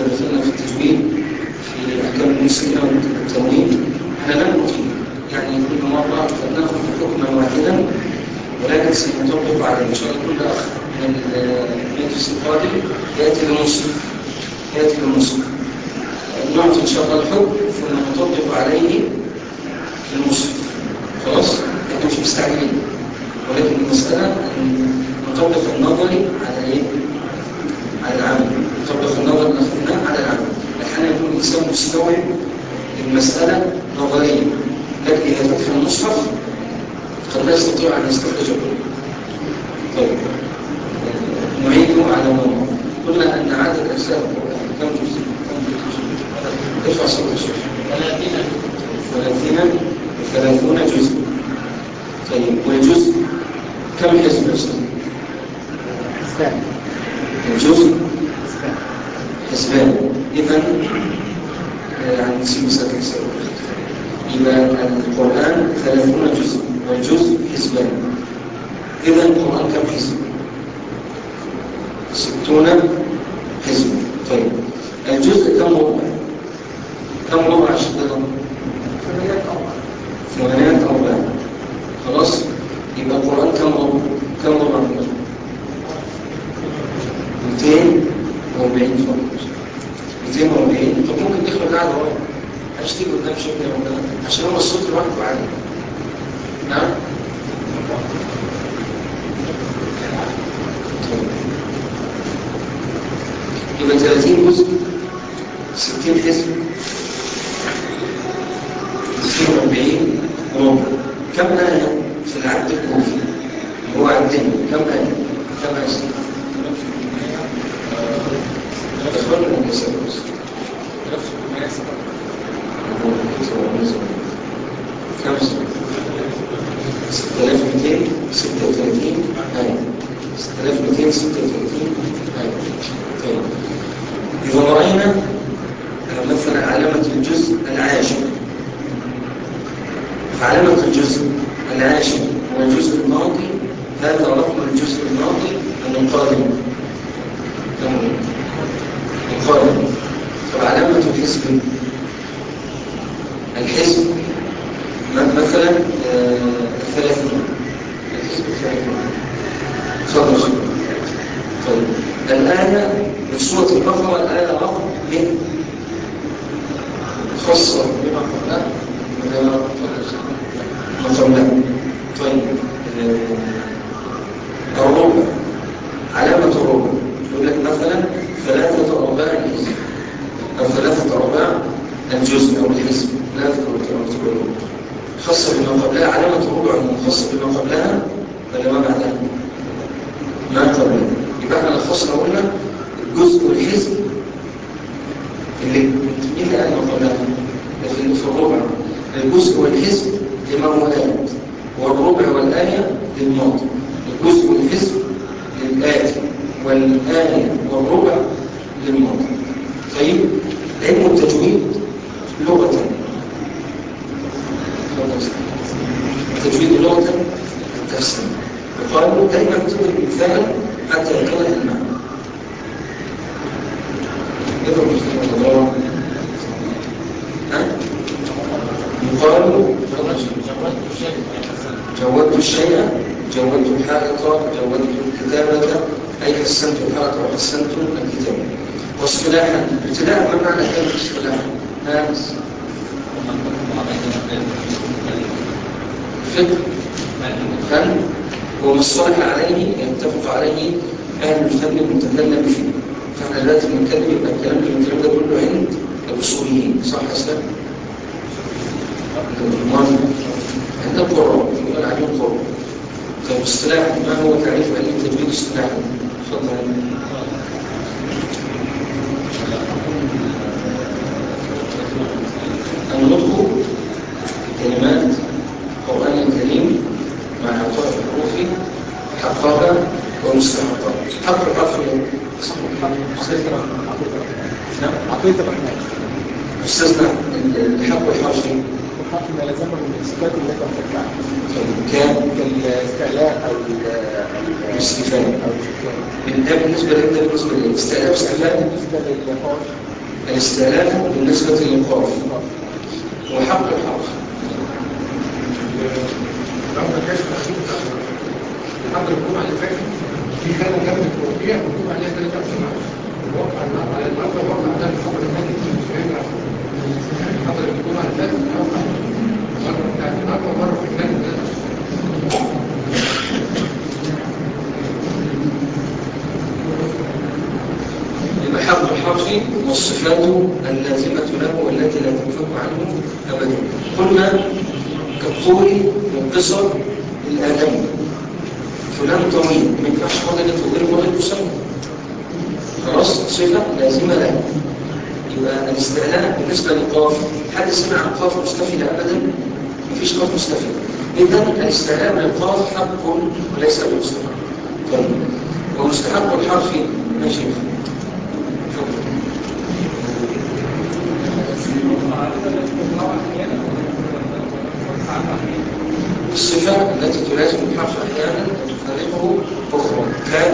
إذا دخلنا في التجويد في أحكام المسلمة والتمويل احنا لم نطيل يعني كل مرة فلنأخذ حكما واحدا ولكن سنطبق على إن شاء الله كل أخ من المجلس القادم يأتي بمصحف يأتي بمصحف نعطي إن شاء الله الحكم ثم نطبق عليه في المصحف خلاص؟ احنا مش مستعجلين ولكن المسألة أن نطبق النظري على إيه؟ على العمل نطبق النظر ناخذنا على العمل أحيانا يكون الإنسان مستوعب المسألة نظريا لكن إذا فتح المصحف قد لا يستطيع أن يستخرجه طيب نعيده على موضوع قلنا أن عدد أجزاء القرآن كم جزء؟ كم جزء؟ ارفع صوت الشيخ 30 30 جزء طيب والجزء كم حزب يا أستاذ؟ إسلام الجزء إسلام حسبان إذا يعني نسيب ساكن سوا يبقى القرآن ثلاثون جزء والجزء حسبان إذا القرآن كم حزب؟ ستون حزب طيب الجزء كم ربع؟ كم ربع عشان ده ثمانية أربعة ثمانيات أرباع خلاص يبقى القرآن كم ربع؟ كم ربع من الجزء؟ 240 فقط 240 طب ممكن تدخل قاعدة ورا عشان تيجي قدام شكل يا مولانا عشان هو الصوت لوحده عالي نعم طيب. يبقى 30 جزء 60 حزب 240 ربع كم آية في العبد الكوفي هو عبدين كم آية كم آية أخبرنا من يسأل خمسة ستة آلاف مئتين ستة وثلاثين آية ستة آلاف مئتين ستة وثلاثين آية طيب إذا رأينا مثلا علامة الجزء العاشر فعلامة الجزء العاشر هو الجزء الماضي هذا رقم الجزء الماضي القادم كم هو؟ القادم فعلامة الحزب الحزب م- مثلا آه، ثلاثين الحزب ثلاثين تفضل شكرا طيب الآية في سورة البقرة الآية رقم 100 خاصة بما قبلها ولا ما قبلها طيب آه، الربع علامة الربع يقول لك مثلا ثلاثة أرباع الحزب أو ثلاثة أرباع الجزء أو الحزب ثلاثة أرباع الربع خاصة بما قبلها علامة الربع خاصة بما قبلها ولا ما بعدها؟ ما قبلها يبقى احنا لخصنا قلنا الجزء والحزب اللي مين اللي قال ما قبلها؟ في في الربع الجزء والحزب لموالات والربع والآية للماضي الجزء والحزب للآية والآية والربع للماضي طيب علم التجويد لغة التجويد لغة تفسير وقالوا دائما تضرب المثال حتى يتضح المعنى اضرب مثال الله ها يقال جودت الشيء جودت الحائط جودت الكتابة أي حسنت الحائط وحسنت الكتابة واصطلاحا ابتداء ما معنى كلمة اصطلاحا ها فقه فن وما اصطلح عليه يتفق عليه أهل الفن المتكلم فيه فاحنا دلوقتي بنتكلم يبقى الكلام اللي بنتكلم ده كله عند الأصوليين صح يا اسلام؟ عند القراء يقول عليهم قراء طيب اصطلاح ما هو تعريف علم التجويد اصطلاحا؟ تفضل النطق كلمات القرآن الكريم مع إعطاء الحروف حقها ومستحقها حق الحرف نعم عقيدة الرحمن استاذنا الحق الحرف الحرف ما يلزمه من الصفات التي ترفعها كان كالاستعلاء أو ال- الاستفهام. أو الاستفهام ده بالنسبة لك ده بالنسبة للاستعلاء لا واستعلاء بالنسبة للفرش الاستعلاء بالنسبة للقاف وحق الحرف رغم كشف الأخير لحد الجمعة اللي فاتت في كانوا كانت التوقيع مكتوب عليها ثلاثة أسماء الواقع النهارده على النهارده الواقع ده الخبر اللي فاتت مش هينفع حضر الجمعة اللي فاتت الواقع مرة بتاعت النهارده ومرة في كتاب ثلاثة يبقى حق الحرف والصفات اللازمة له والتي لا تنفك عنه أبدا قلنا كالطول والقصر الآدمي فلان طويل ما ينفعش حاجة تطويل ولا يسمى خلاص صفة لازمة له يبقى الاستعلاء بالنسبة للقاف حد سمع عن قاف مستفيدة أبدا مفيش قاف مستفيدة إذا الاستعلاء بالقاف حق وليس بمستحق طيب ومستحق الحرف ماشي الصفة التي تلازم الحرف أحيانا وتفرقه أخرى كان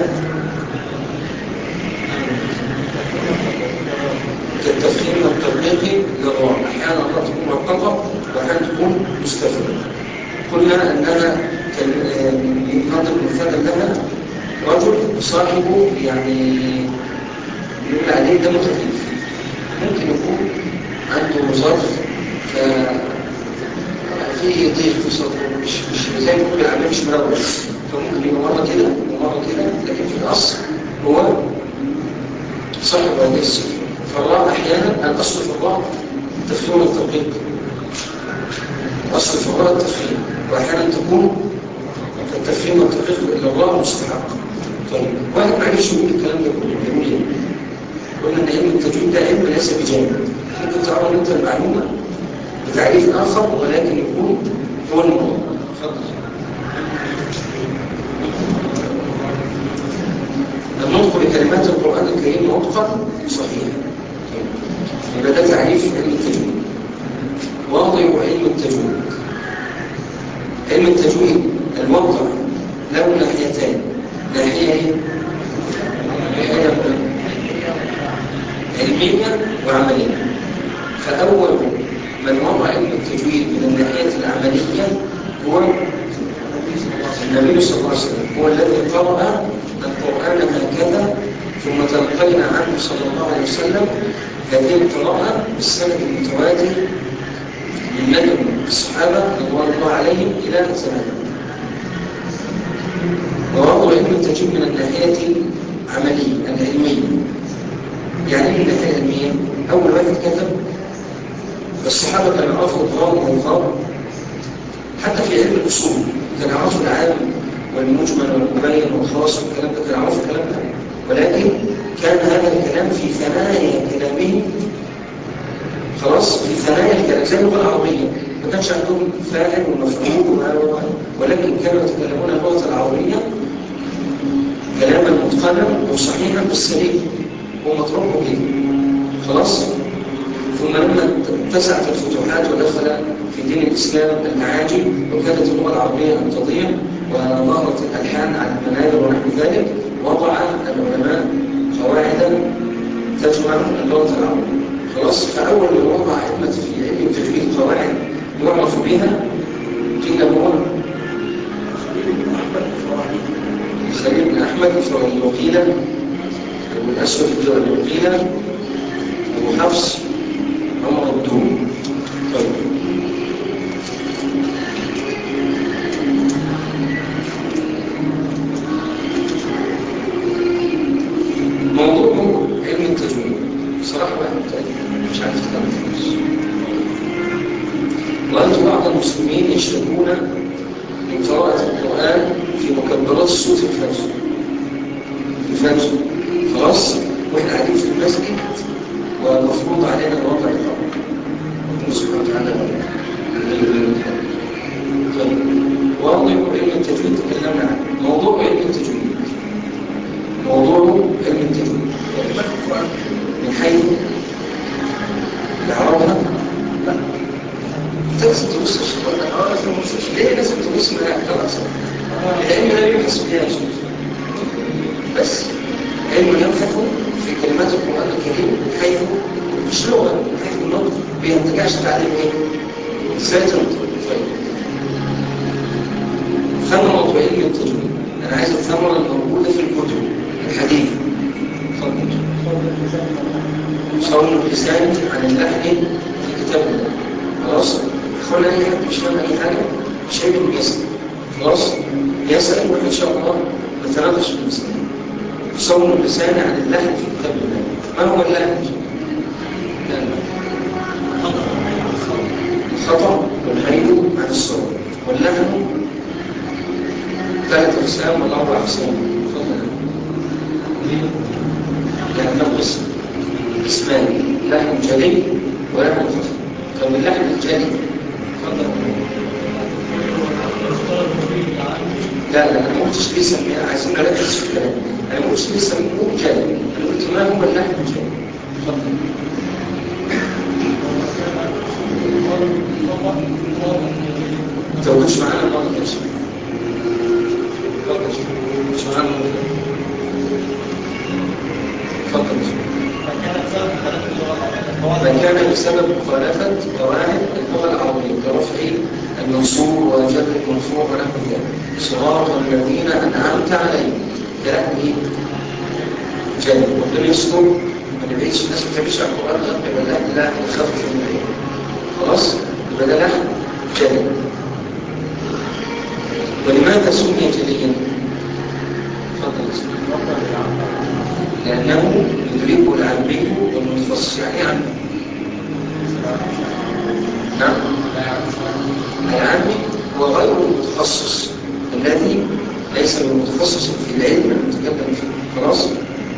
كالتفخيم والتطبيق للراء أحيانا الراء تكون مرققة وأحيانا تكون مستفيدة قلنا أنها كان نضرب مثالا لها رجل صاحبه يعني يقول عليه دمه خفيف ممكن يكون عنده ظرف ف فيه ضيق في صدره مش مش زي ما بيقول العمل مش مروج فممكن يبقى مره كده ومره كده لكن في الاصل هو صاحب هذه الصفه فالراء احيانا الاصل في الراء تفخيم التطبيق الاصل في الراء التفخيم واحيانا تكون التفخيم والتطبيق للراء مستحق طيب واحد معلش يقول الكلام ده كله يقول ايه؟ قلنا ان علم التجويد ده علم ليس بجانب ممكن تعرف انت المعلومه بتعريف اخر ولكن يكون هو الموضوع اتفضل النطق بكلمات القران الكريم نطقا صحيحا يبقى ده تعريف علم التجويد واضع علم التجويد علم التجويد الوضع له ناحيتين ناحيه ايه؟ ناحيه علميه وعمليه فاول من وضع علم التجويد من الناحيه العمليه هو النبي صلى الله عليه وسلم هو الذي قرأ القرآن هكذا ثم تلقينا عنه صلى الله عليه وسلم هذه القراءة بالسند المتواتر من لدن الصحابة رضوان الله عليهم إلى زمانه ووضع علم التجويد من الناحية العملية العلمية يعني من الناحية العلمية أول واحد كتب الصحابة كانوا يعرفوا الضرب والضرب حتى في علم الأصول كانوا يعرفوا العام والمجمل والمبين والخاص والكلام ده كانوا يعرفوا الكلام ده ولكن كان هذا الكلام في ثنايا كلامهم خلاص في ثنايا الكلام زي اللغة العربية ما كانش عندهم فاعل ومفعول ولكن كانوا يتكلمون اللغة العربية كلاما متقنا وصحيحا بالسليم ومطروحه به خلاص ثم لما اتسعت الفتوحات ودخل في دين الإسلام المعاجم وكانت اللغة العربية أن تضيع وظهرت الألحان على المنابر ونحو ذلك وضع العلماء قواعدا تجمع اللغة العربية خلاص فأول من وضع علمة في علم التجويد قواعد يعرف بها قيل هو خليل بن أحمد الفرعي وقيل أبو الأسود الجوهري وقيل أبو حفص عمر الدوم طيب موضوع علم التجويد بصراحة بقى مش عارف اتكلم خالص رأيت بعض المسلمين يشتكون من قراءة القرآن في مكبرات الصوت الفجر الفجر خلاص واحنا قاعدين في المسجد ومفروض علينا الوضع القرآن ربنا سبحانه وتعالى طيب واضح علم التجويد تكلمنا عنه موضوع علم التجويد موضوع علم التجويد من حيث العربة لا لازم تبص الشيطان اه لازم تبص الشيطان ليه لازم تبص من خلاص العلم لا يبحث فيها شيء بس علم يبحث في كلمات القرآن الكريم حيث عايز تعلم ايه؟ ازاي تنطق طيب ثمرة علم التجويد انا عايز الثمرة الموجودة في الكتب الحديث اتفضل صون اللسان عن اللحن في كتاب الله خلاص اخوانا اي حد مش فاهم اي حاجه مش هيجي يسال خلاص يسال وان شاء الله نتناقش في المساله صون اللسان عن اللحن في كتاب الله ما هو اللحن؟ الخطا والحيد عن الصواب واللحن ثلاث اقسام ولا اربع اقسام تفضل لانه قسم اسمان لحن جلي ولحن خفي طب اللحن الجلي لا لا انا ما قلتش ليه سميها عايزين نركز في الكلام انا ما قلتش ليه سموه جلي انا قلت ما هو اللحن الجلي اتفضل ما توقفش معانا المره دي اتفضل مش معانا اتفضل فكان بسبب مخالفة قواعد اللغة العربية كرفع المنصوب وجر المرفوع ونحو ذلك صراط الذين أنعمت عليهم كلام إيه؟ جانب ربنا يستر ما نبعدش الناس ما تبيش على القرآن يبقى لا لا يخفف من العين خلاص يبقى ده لحن جانب ولماذا سمي جليا؟ تفضل لأنه يدركه العلمي والمتخصص يعني عن نعم العلمي هو غير المتخصص الذي ليس بالمتخصص في العلم المتكلم فيه خلاص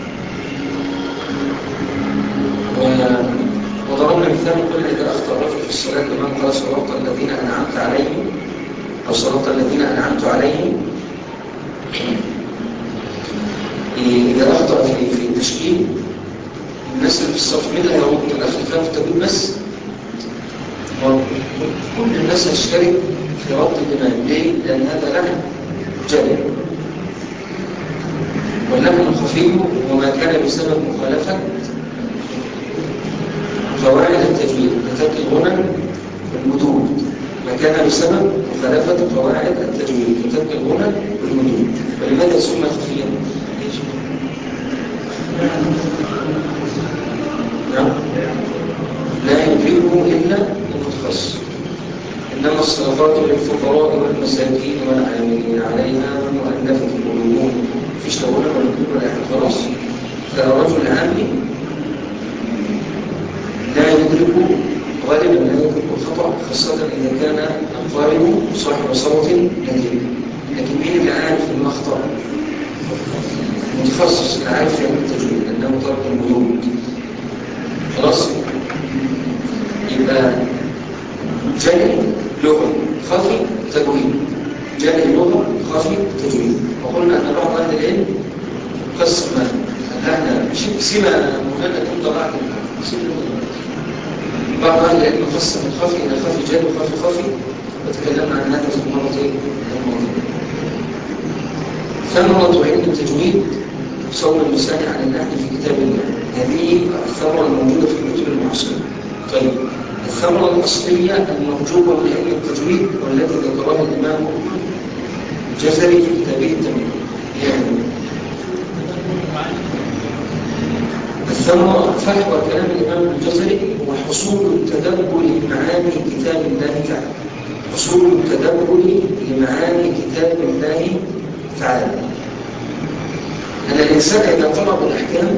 وضربنا مثال قل إذا أخطأ رجل في الصلاة لمن قال صراط الذين أنعمت عليهم أو صراط الذين أنعمت عليهم إذا أخطأ في في التشكيل الناس اللي في الصف مين اللي هيرد الأخ اللي فاهم في التجويد بس كل الناس هتشترك في رد الإمام ليه؟ لأن هذا لحن جلي واللحن الخفي وما كان بسبب مخالفة قواعد التجويد كترك الغنى والمدود ما كان بسبب مخالفة قواعد التجويد كترك الغنى والمدود ولماذا سمى خفيا؟ نعم لا يدركه إلا المتخصص إنما الصدقات للفقراء والمساكين والعاملين عليها والمؤلفة قلوبهم فيش تقول ولا تقول ولا خلاص فالرجل عامي لا يدرك غالبا لا يدرك الخطأ خاصة إذا كان القارئ صاحب صوت نذير لكن مين اللي عارف المخطأ؟ متخصص اللي عارف يعمل التجويد لأنه ترك الوجود خلاص يبقى جلي لغة خفي تجويد جلي لغة خفي تجويد وقلنا أن بعض أهل العلم قسم أهل سمة مهمة تبدأ بعد بعض أهل العلم قسم الخفي إلى خفي جلي وخفي خفي وتكلمنا عن هذا في المرة الماضية ثمرة علم التجويد صور المسائل عن النحل في كتاب الله هذه الثمرة الموجودة في الكتب المعاصرة طيب الثمرة الأصلية المرجوة من علم التجويد والتي ذكرها الإمام الجزري في كتابه التمرين يعني الثمرة فحوى كلام الإمام الجزري هو حصول التدبر لمعاني كتاب الله تعالى حصول التدبر لمعاني كتاب الله تعالى أن الإنسان إذا طلب الأحكام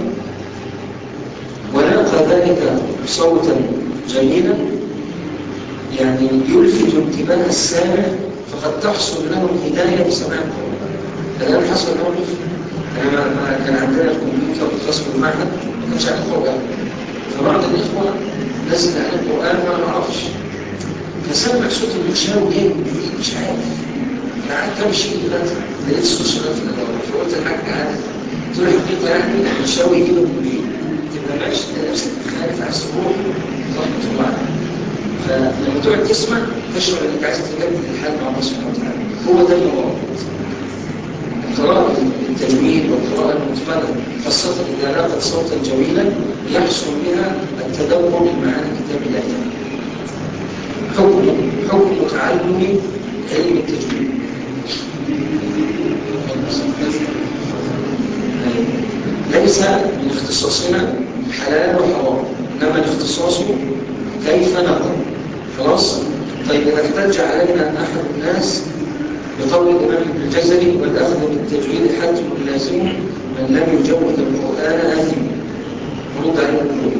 ولقى ذلك صوتا جميلا يعني يلفت انتباه السامع فقد تحصل له الهداية بسماع القرآن الآن حصل موقف أنا ما كان عندنا الكمبيوتر الخاص بالمعهد ما كانش عن القرآن فبعض الإخوة نزل عن القرآن وأنا ما أعرفش فسمع صوت المشاوي ايه مش عارف انا قعدت امشي دلوقتي لقيت صوت شغال في الاداره فقلت الحاج عادي قلت له الحقيقه يعني المشاوي يجيبك منين؟ تبقى ماشي تلاقي نفسك خايف عايز تروح ضغط وبعد فلما تقعد تسمع تشعر انك عايز تجدد الحال مع الله سبحانه وتعالى هو ده الموضوع قراءة التجويد والقراءة المتقنة خاصة إذا لاقت صوتا جميلا يحصل بها التدبر لمعاني كتاب الله تعالى حكم حكم تعلم علم التجويد ليس من اختصاصنا حلال وحرام انما الاختصاص كيف نقرا خلاص طيب اذا احتج علينا احد الناس بقول الامام ابن الجزري والاخذ بالتجويد حتم لازم من لم يجود القران اثم ورد عليه القول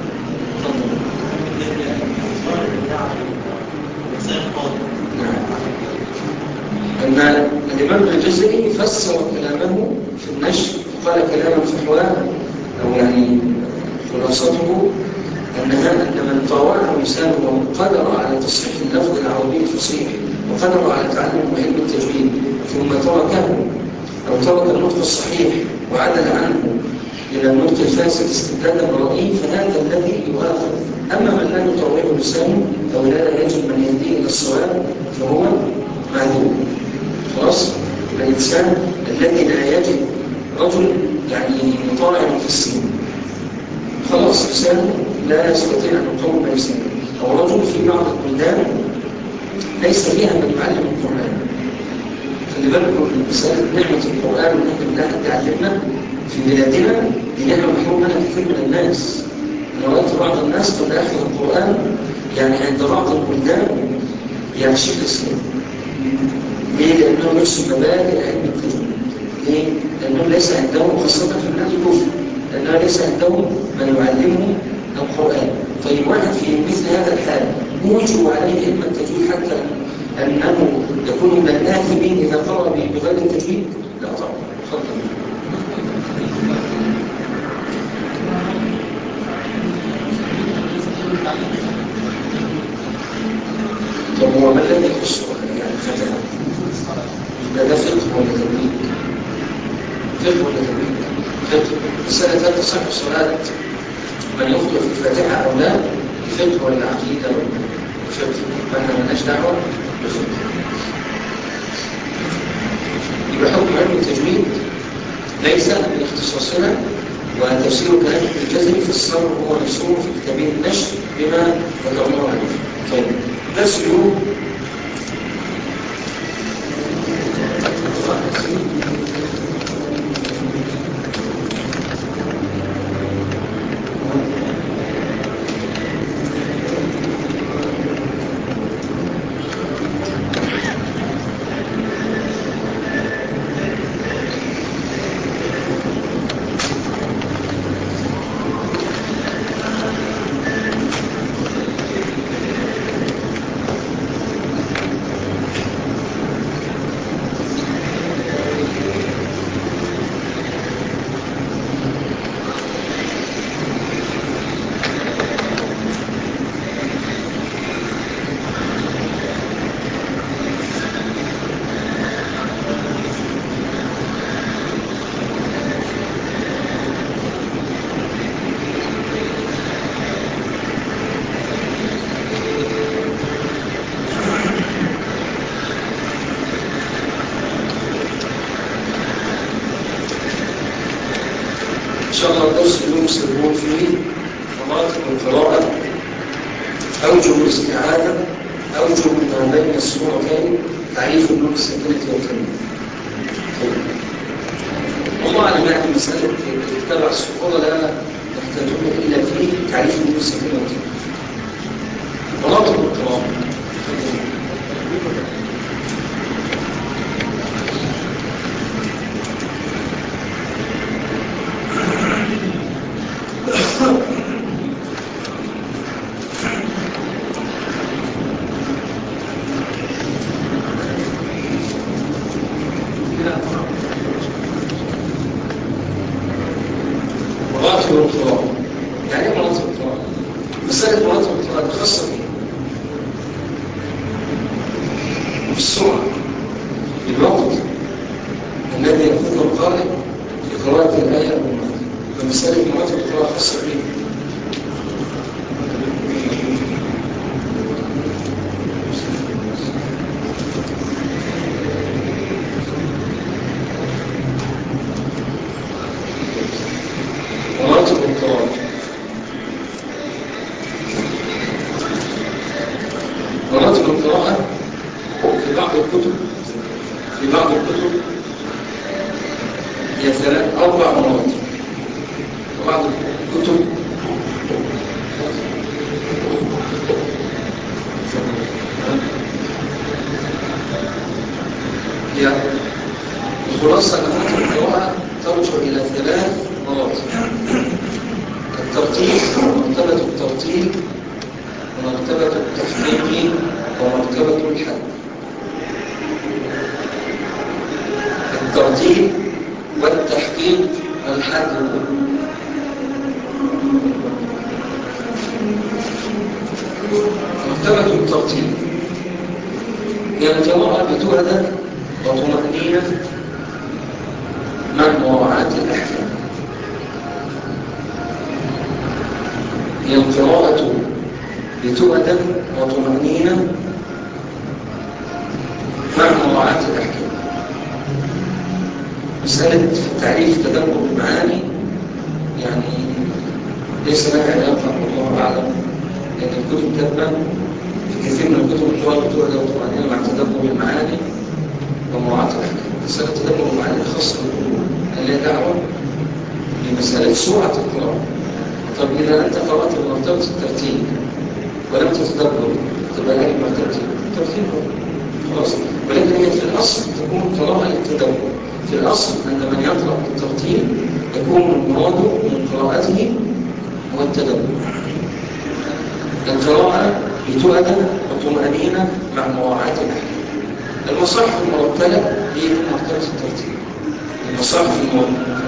أن الإمام الجزري فسر كلامه في النشر وقال كلاما فحواه أو يعني خلاصته أنها أن من طاوعه لسانه وقدر على تصحيح اللفظ العربي الفصيح وقدر على تعلم علم التجويد ثم تركه أو ترك النطق الصحيح وعدل عنه إلى النطق الفاسد استبدادا برأيه فهذا الذي يؤاخذ أما من لا يطوعه لسانه أو لا يجب من يهديه إلى الصواب فهو معذور خلاص الإنسان الذي لا يجد رجل يعني يطالع في السن خلاص لسانه لا يستطيع أن يقوم لسانه أو رجل في بعض البلدان ليس فيها من يعلم القرآن خلي بالكم مسألة نعمة القرآن ونحن بالله تعلمنا في بلادنا دي نعمة محروم منها كثير من الناس أنا رأيت بعض الناس قد يحفظ القرآن يعني عند بعض البلدان يعشق الإسلام ليه؟ لأنهم نفس مبادئ علم التجويد ليه؟ لأنهم ليس عندهم خاصة في بلاد الكفر لأنها ليس عندهم من يعلمهم القرآن طيب واحد في مثل هذا الحال موجب عليه علم التجويد حتى أنه يكون من الآثمين إذا قرأ بغير التجويد لا طبعا تفضل طب هو ما الذي يخص يعني فتح يبقى ده فقه ولا تبليغ فقه ولا تبليغ فقه السنة هل تصح صلاة من يخطئ في الفاتحة أو لا فقه ولا عقيدة ولا فقه فاحنا مالناش دعوة بفقه يبقى حكم علم التجويد ليس من اختصاصنا وتفسير كلام ابن الجزري فسره هو نفسه في كتابه النشر بما ذكرناه عليه طيب درس اليوم إن شاء الله الدرس اليوم سيكون فيه مراتب القراءة أوجه الاستعاذة أوجه ما بين الصورتين تعريف النور السكينة والكلمة والله أعلم يعني مسألة تتبع الصورة لا يحتاجون إلا فيه تعريف النور السكينة والكلمة مراتب القراءة مراتب القراءة يعني ايه مراتب القراءة؟ مسألة مراتب القراءة خاصة بيه بالسرعة بالوقت الذي يأخذه القارئ في قراءة الآية أو المعنى فمسألة مراتب القراءة خاصة بيه مراتب القراءة مرتبة الترتيب ومرتبة التحقيق ومرتبة الحد الترتيب والتحقيق والحد مرتبة الترتيب هي القراءة بتهدى وطمأنينة مع مراعاة الأحكام هي القراءة بتهدى وطمأنينة مع مراعاة الأحكام مسألة تعريف تدبر المعاني يعني ليس لها علاقة والله أعلم لأن الكتب تبقى في كثير من الكتب القراءة بتهدى وطمأنينة مع تدبر المعاني ومراعاة الأحكام مسألة تدبر المعاني خاصة بالقلوب هل لها دعوة لمسألة سرعة القراءة طب إذا أنت قرأت بمرتبة الترتيب ولم تتدبر تبقى هذه مرتبة الترتيب خلاص ولكن هي في الأصل تكون قراءة للتدبر في الأصل أن من يقرأ بالترتيب يكون المراد من قراءته هو التدبر القراءة بتؤدى وطمأنينة مع مراعاة الأحكام المصاحف المرتلة هي مرتبة الترتيب المصاحف المرتلة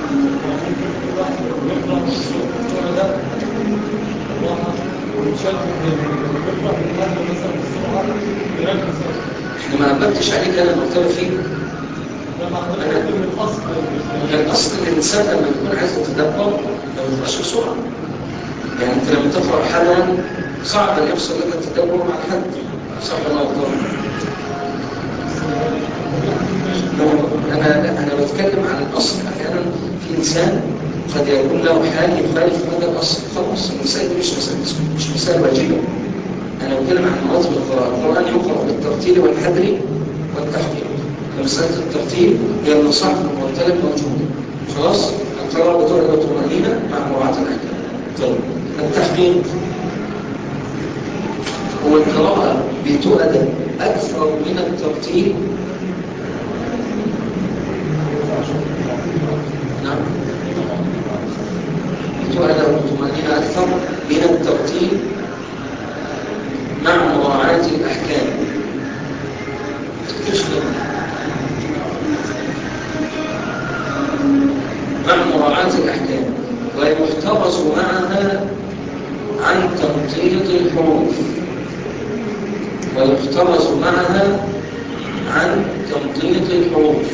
احنا ما عبرتش عليك انا مرتبة فيه الأصل الإنسان لما يكون عايز يتدبر ما يبقاش بسرعة يعني أنت لما تقرأ حالا صعب أن يحصل لك التدبر مع حد صعب أن أقدر أنا أنا بتكلم عن الأصل أحيانا في إنسان قد يكون له حال يخالف هذا الأصل خلاص المسائل دي مش مسائل مش مسائل واجبة أنا بتكلم عن مراتب القراءة القرآن يقرأ بالترتيل والحذر والتحقيق فمسألة الترتيب هي المصاحف المرتلة موجودة خلاص القراءة بتوع الطمأنينة مع مراعاة الأحكام طيب التحقيق هو القراءة بتؤدى أكثر من الترتيب نعم بتؤدى الطمأنينة أكثر من الترتيب مع مراعاة الأحكام تشتغل مع مراعاة الأحكام ويحترز معها عن تنطيط الحروف ويحترز معها عن تنطيط الحروف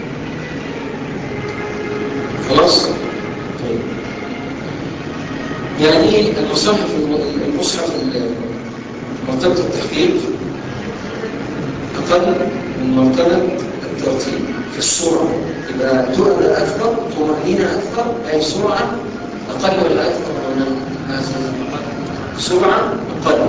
خلاص طيب يعني المصحف المصحف مرتبة التحقيق أقل من مرتبة الترتيب في السرعة يبقى تؤدى أكثر طمأنينة أكثر أي سرعة أقل ولا أكثر ولا سرعة أقل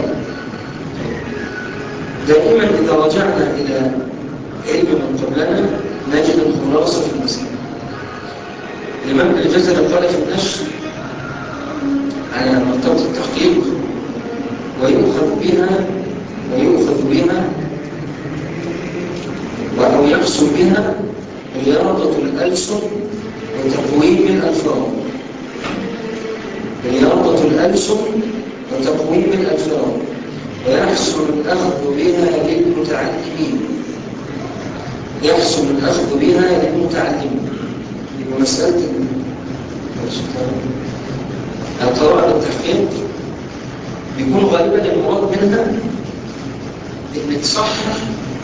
دائما إذا رجعنا إلى علم من قبلنا نجد الخلاصة في المسألة الإمام الجزري قال في النشر على مرتبة التحقيق ويؤخذ بها ويؤخذ بها أو يحصل بها رياضة الألسن وتقويم الألفاظ رياضة الألسن وتقويم الألفاظ ويحصل الأخذ بها للمتعلمين يحصل الأخذ بها للمتعلمين ومسألة القراءة بالتحقيق بيكون غالبا المراد منها ان تصحح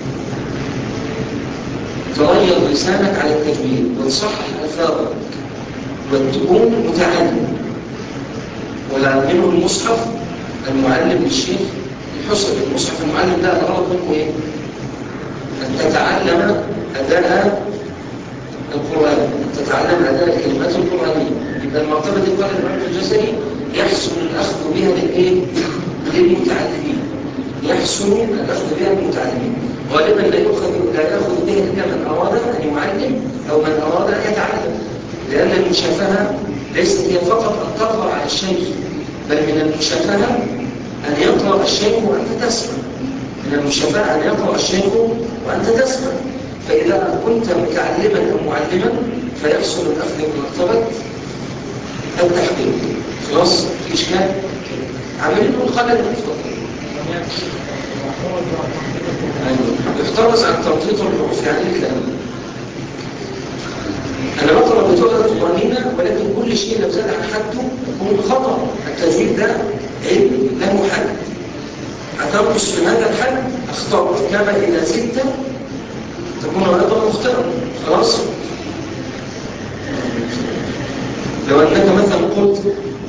تغير لسانك على التجويد وتصحح الفاظك وتكون متعلم والعلم المصحف المعلم للشيخ الحسن المصحف المعلم ده الغرض منه ايه؟ ان تتعلم اداء القران ان تتعلم اداء الكلمات القرانيه يبقى المرتبه دي قال الامام الجزري يحسن الاخذ بها للايه؟ للمتعلمين يحسن الاخذ بها للمتعلمين غالبا لا يؤخذ لا ياخذ به الا من اراد ان يعلم او من اراد ان يتعلم لان المشافهه ليست هي فقط ان تقرا على الشيخ بل من المشافهه ان يقرا الشيخ وانت تسمع من المشافهه ان يقرا الشيخ وانت تسمع فاذا كنت متعلما او معلما فيحصل الاخذ بمرتبه التحقيق خلاص في اشكال عاملين له خلل المفضل ايوه افترض عن تنطيط الحروف يعني ايه الكلام انا بقرا بطولة الطمأنينة ولكن كل شيء لو زاد عن حده يكون خطأ التجويد ده علم له حد هتنقص من هذا الحد اخطأت كما اذا زدت تكون ايضا مخطئا خلاص لو انك مثلا قلت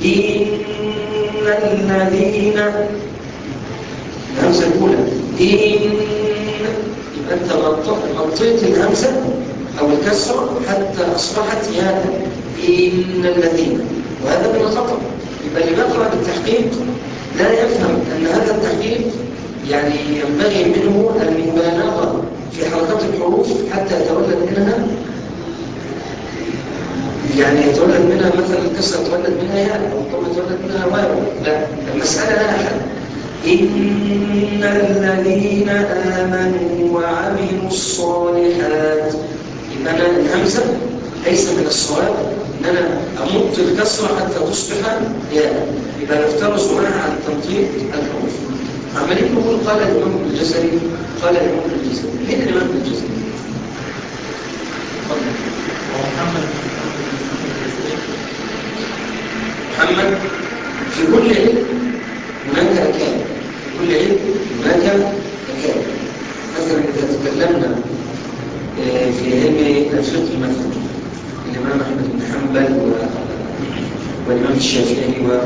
ان الذين الهمزه الاولى ان يبقى انت غطيت الهمزه او الكسره حتى اصبحت ياء ان الذين وهذا من الخطا يبقى اللي بيقرا بالتحقيق لا يفهم ان هذا التحقيق يعني ينبغي منه المبالغه في حركات الحروف حتى يتولد منها يعني يتولد منها مثلا الكسره يتولد منها ياء او الضم يتولد منها واو لا المساله لها حل ان الذين امنوا وعملوا الصالحات يبقى انا الهمزه ليس من الصواب ان انا امط الكسره حتى تصبح ياء يبقى نفترض معها عن تنطيق الحروف عمالين نقول قال الامام ابن الجزري قال الامام ابن الجزري مين الامام ابن الجزري؟ محمد محمد في كل علم هناك أكاد في كل علم هناك أكاد مثلا إذا تكلمنا آه، في علم الفقه مثلا الإمام أحمد بن حنبل و... والإمام الشافعي و...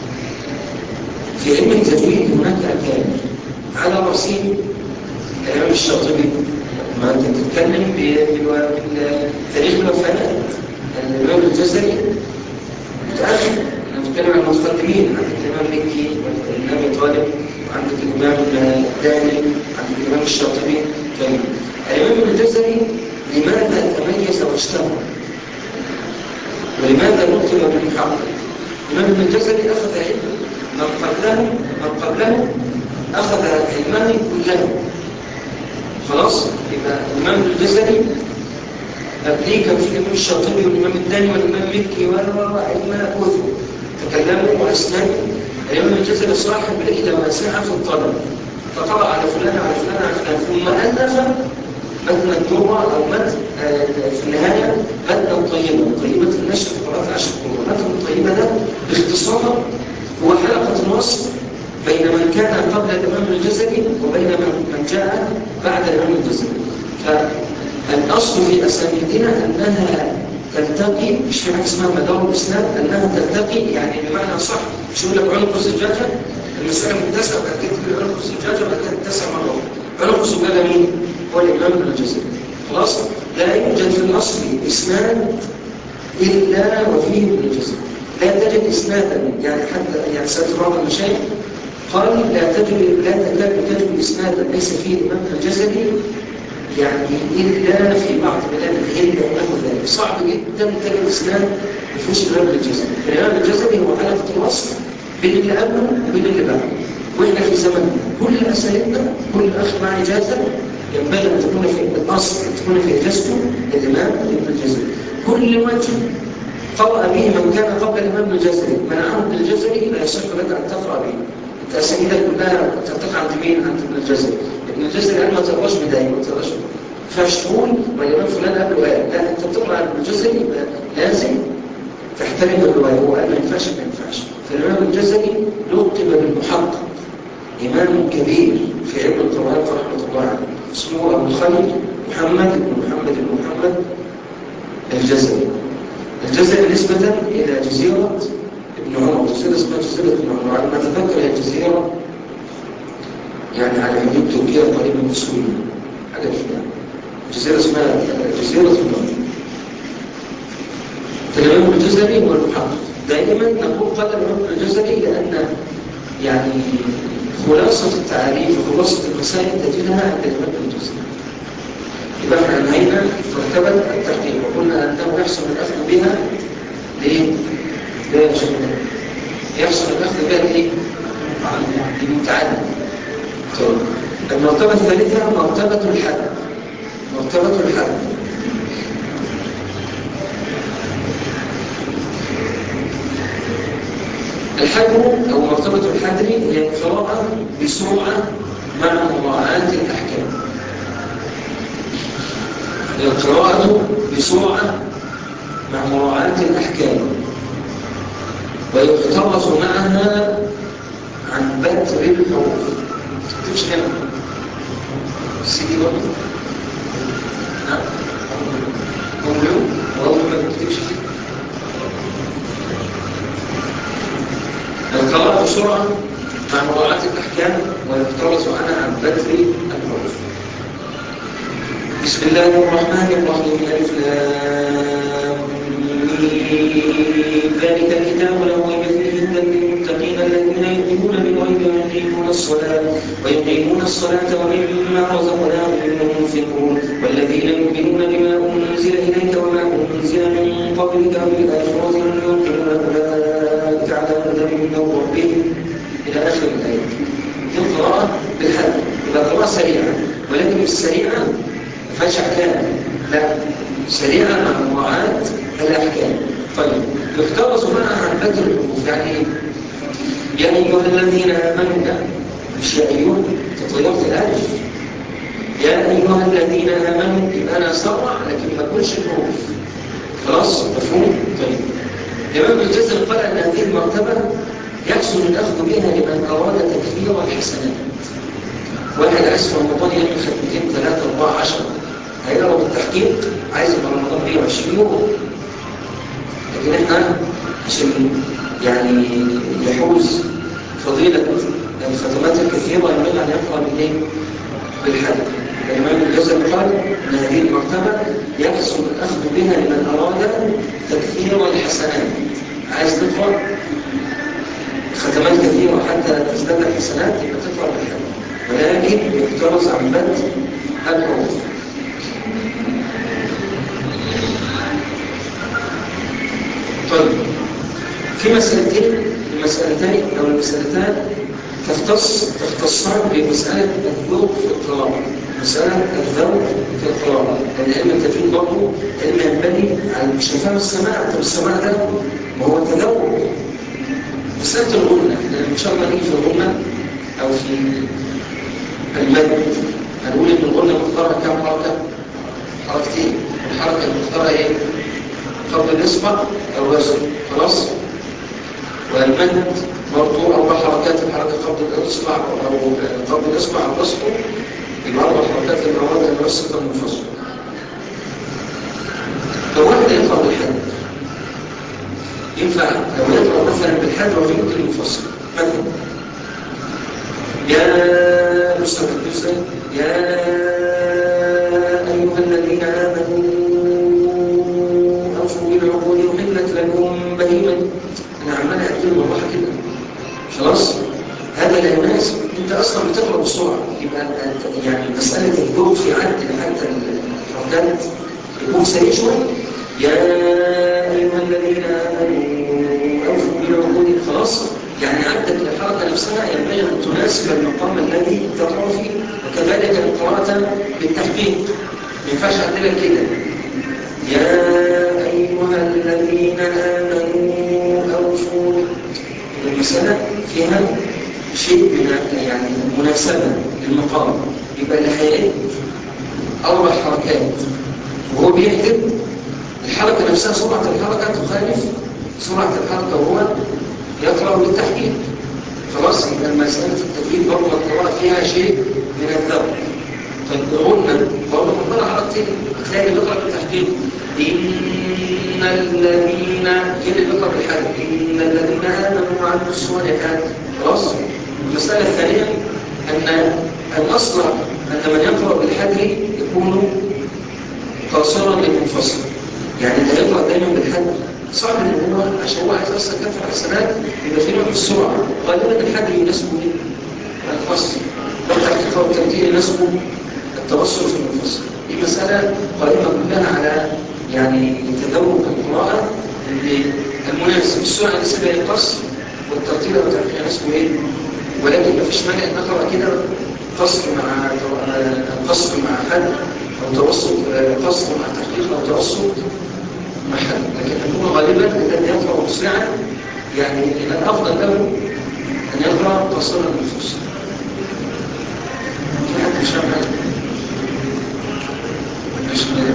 في علم التجويد هناك أكاد على رأسهم الإمام الشاطبي ما أنت تتكلم بتاريخ الوفاة الإمام الجزري متأخر أنا بتكلم عن المتقدمين عندك الإمام مكي والإمام أبي طالب وعندك الإمام الداني عندك الإمام الشاطبي طيب الإمام ابن الجزري لماذا تميز واشتهر؟ ولماذا نطلب بالمحقق؟ الإمام ابن الجزري أخذ علمه من قبله من قبله أخذ علمه كله خلاص يبقى الإمام ابن الجزري قبليه كان في الإمام الشاطبي والإمام الداني والإمام مكي وأئمة كثر تكلموا وأسلموا الإمام الجزري صاحب لإحدى واسعة في الطلب فقرأ على فلان على فلان على فلان ثم ألف متن الدورة أو متن آه، في النهاية متنا طيبة طيبة النشر في قراءة عشر قرون متن الطيبة ده باختصار هو حلقة وصل بين من كان قبل الإمام الجزري وبين من من جاء بعد الإمام الجزري فالأصل في أسانيدنا أنها تلتقي مش في حاجة اسمها مدار الإسلام أنها تلتقي يعني بمعنى صح مش يقول لك عنق الزجاجة المسألة متسعة وبعد كده تقول عنق الزجاجة وبعد كده تتسع مرة أخرى عنق الزجاجة مين؟ هو الإمام ابن الجزري خلاص؟ لا يوجد في الأصل إسناد إلا وفيه ابن الجزري لا تجد إسنادا يعني حتى يعني سألت بعض المشايخ قال لا تجد لا تكاد تجد إسنادا ليس فيه الإمام الجزري يعني إلا في بعض بلاد الهند ونحو ذلك صعب جدا تجد إسناد يفوز الإمام الجزري الإمام الجزري هو حلقة الوصل بين اللي قبله وبين اللي بعده وإحنا في زمن كل أساليبنا كل أخ مع إجازة ينبغي أن تكون في الأصل أن تكون في إجازته الإمام ابن الجزري كل وجه قرأ به من كان قبل الإمام الجزري منعه ابن الجزري لا يصح لك أن تقرأ به أنت أسانيدك كلها ترتقى عند مين؟ عند ابن الجزري ابن الجزري قال ما تقراش بداية ما تقراش فاش تقول والإمام فلان قبله قال لا أنت بتقرأ عن ابن الجزري يبقى لازم تحترم الرواية هو قال ما ينفعش ما ينفعش فالإمام الجزري لقب بالمحقق إمام كبير في علم القرآن رحمة الله عليه اسمه أبو خالد محمد بن محمد بن محمد الجزري الجزائر نسبة إلى جزيرة ابن عمر جزيرة اسمها جزيرة ابن عمر على ما أتذكر هي جزيرة يعني على حدود تركيا قريبة من سوريا حاجة كده جزيرة اسمها جزيرة ابن عمر فالإمام الجزري هو المحقق دائما نقول قال الإمام الجزري لأن يعني خلاصة التعريف وخلاصة المسائل تجدها عند الإمام الجزري يبقى احنا انهينا مرتبة التحقيق وقلنا أنه يحصل الأخذ بها ليه؟ ليه يا شباب؟ يحصل الأخذ بها ليه؟ للمتعدد طيب المرتبة الثالثة مرتبة الحد مرتبة الحد الحجر أو مرتبة الحجر هي القراءة بسرعة مع مراعاة الأحكام هي القراءة بسرعة مع مراعاة الأحكام ويحترز معها عن بتر الحروف تكتبش هنا السيدي برضه نعم مملوك والله ما تكتبش فيه القراءة بسرعة مع مراعاة الأحكام ويحترز عنها عن بتر الحروف بسم الله الرحمن الرحيم ألف لام ميم. ذلك الكتاب لا ريب فيه هدى للمتقين الذين يؤمنون بالغيب ويقيمون الصلاة ويقيمون الصلاة ومما رزقناهم ينفقون والذين يؤمنون بما أنزل إليك وما أنزل من قبلك وبالآخرة هم يوقنون أولئك على هدى من ربهم إلى آخر الآية دي القراءة بالحد يبقى قراءة سريعة ولكن السريعة ما فيهاش أحكام لا سريعة مع مراعاة الأحكام طيب يحترز معها عن بدل الحروف يعني إيه؟ يا أيها الذين آمنوا لا مش يا أيها تطيرت الألف يا أيها الذين آمنوا يبقى أنا أسرع لكن ما أقولش الحروف خلاص مفهوم؟ طيب الإمام ابن الجزر قال أن هذه المرتبة يحسن الأخذ بها لمن أراد تكفير الحسنات واحد عايز في رمضان يعمل ختمتين ثلاثة أربعة عشرة هيقرا بالتحقيق عايز يبقى رمضان 120 يوم لكن احنا عشان يعني يحوز فضيلة الختمات الكثيرة ينبغي أن يقرأ بالايه؟ بالحد الإمام الجزر قال أن هذه المرتبة يحسن الأخذ بها لمن أراد تكثير الحسنات عايز تقرأ ختمات كثيرة حتى تزداد الحسنات يبقى تقرأ بالحد ولكن يحترز عن بد الحروف طيب في مسألتين المسألتين أو المسألتان تختص تختصان بمسألة الذوق في القراءة مسألة الذوق في القراءة لأن علم التجويد برضه علم ينبني على مش هفهم السماع طب السماع ده ما هو التذوق مسألة الغنة لأن إن شاء الله نيجي في الغنة أو في المد هنقول إن الغنة مختارة كم حركة؟ حركتين الحركة المختارة إيه؟ قبل الإصبع أو الوزن خلاص؟ والمد برضه أربع حركات الحركة قبل الإصبع أو قبل الإصبع أو الوسط يبقى أربع حركات للأراد أن يوسط المنفصل لو واحد يقرأ بالحد ينفع لو يقرأ مثلا بالحد وفي ممكن المنفصل مثلا يا مستوى الجزء يا أيها الذين آمنوا أوفوا بالعقول أحلت لكم بهيمة أنا عمال أقول بالراحة كده خلاص هذا لا يناسب أنت أصلا بتقرأ بسرعة يبقى يعني مسألة الجهد في عد حتى الحركات يكون سريع شوية يا أيها الذين آمنوا أوفوا بالعقول خلاص يعني عدت الحركة نفسها ينبغي أن تناسب المقام الذي تقرأ فيه وكذلك القراءة بالتحقيق ما ينفعش عندنا كده يا أيها الذين آمنوا أوفوا المسألة فيها شيء من يعني مناسبة للمقام يبقى اللي هيعد أربع حركات وهو بيحدث الحركة نفسها سرعة الحركة تخالف سرعة الحركة وهو يقرأ بالتحقيق خلاص يبقى المسألة التجويد برضه القراءة فيها شيء من الذوق طيب قلنا برضه مقبلة حركتين هتلاقي اللي بيقرأ بالتحقيق إن الذين هي اللي بيقرأ بالحد إن الذين آمنوا وعملوا الصالحات خلاص المسألة الثانية أن الأصل أن من يقرأ بالحد يكون قاصرا للمنفصل يعني اللي يقرأ دايما بالحد صعب ان هو عشان هو عايز اصلا كفر حسنات يبقى في نوع من السرعه غالبا الحد يناسبه ايه؟ الفصل والتحقيق والتمثيل يناسبه التوسل في المنفصل دي مساله قائمه كلها على يعني تذوق القراءه المناسب السرعه نسبها للقصر والترتيب والتحقيق يناسبه ايه؟ ولكن ما فيش مانع ان نقرا كده قصر مع قصر مع حد او توسط قصر مع تحقيق او توسط محل لكن نكون غالبا الذي يقرأ مسرعا يعني الأفضل له أن يقرأ قصر النصوص في حد مش فاهم مش كده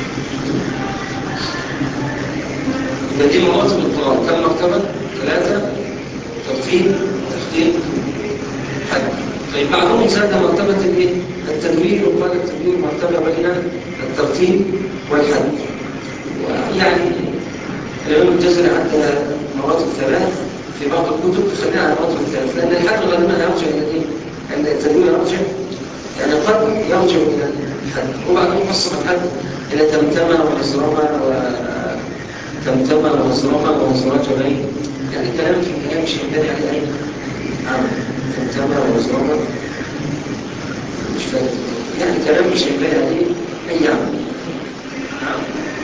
يبقى دي مراتب القراءة كم مرتبة؟ ثلاثة ترتيب تحقيق حد طيب بعضهم زاد مرتبة الايه؟ التنوير وقال التنوير مرتبة بين الترتيب والحد ويعني الإمام الجزري عدى مراتب ثلاث في بعض الكتب خلينا على مراتب الثلاث لأن الحد غالبا يرجع إلى ايه؟ أن التنوير يرجع يعني قد يرجع إلى الحد وبعدين قسم الحد إلى تمتمة ومزرمة وتمتمة ومزرمة ومزرجة يعني كلام في كلام مش ينبني عليه أي عمل تمتمة ومزرمة مش فاهم يعني كلام مش ينبني عليه أي عمل نعم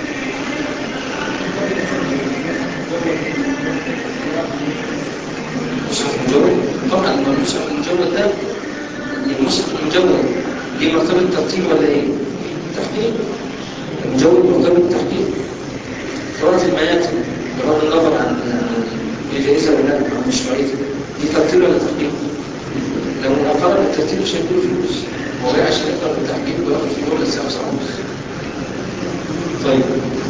مصحف مجود طبعا المصحف المجود ده المصحف المجود دي مرتبة ترتيب ولا ايه؟ تحقيق المجود مرتبة تحقيق قراءة المياتم بغض النظر عن الجائزة ولا لا عن مشروعيته دي ترتيب ولا تحقيق؟ لو أقرأ الترتيب مش هيديله فلوس هو جاي عشان يقرأ التحقيق وياخد في دولة الساعة 9 ونص طيب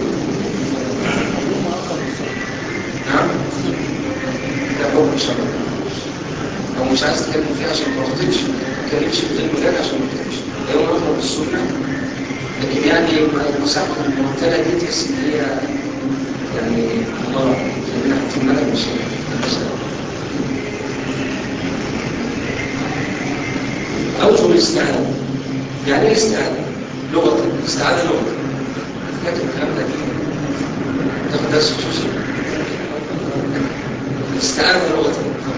نعم ده حكم شرعي او مش عايز تتكلم فيه عشان ما تخطئش ما تتكلمش في المجال عشان ما تخطئش ده هو اقرب السنه لكن يعني المساحه الممثله دي تحس ان هي يعني الله من ناحيه الملك مش اوجه الاستعاذه يعني ايه استعاذه؟ لغه استعاذه لغه لكن الكلام ده تاخد درس خصوصي استعاذة لغة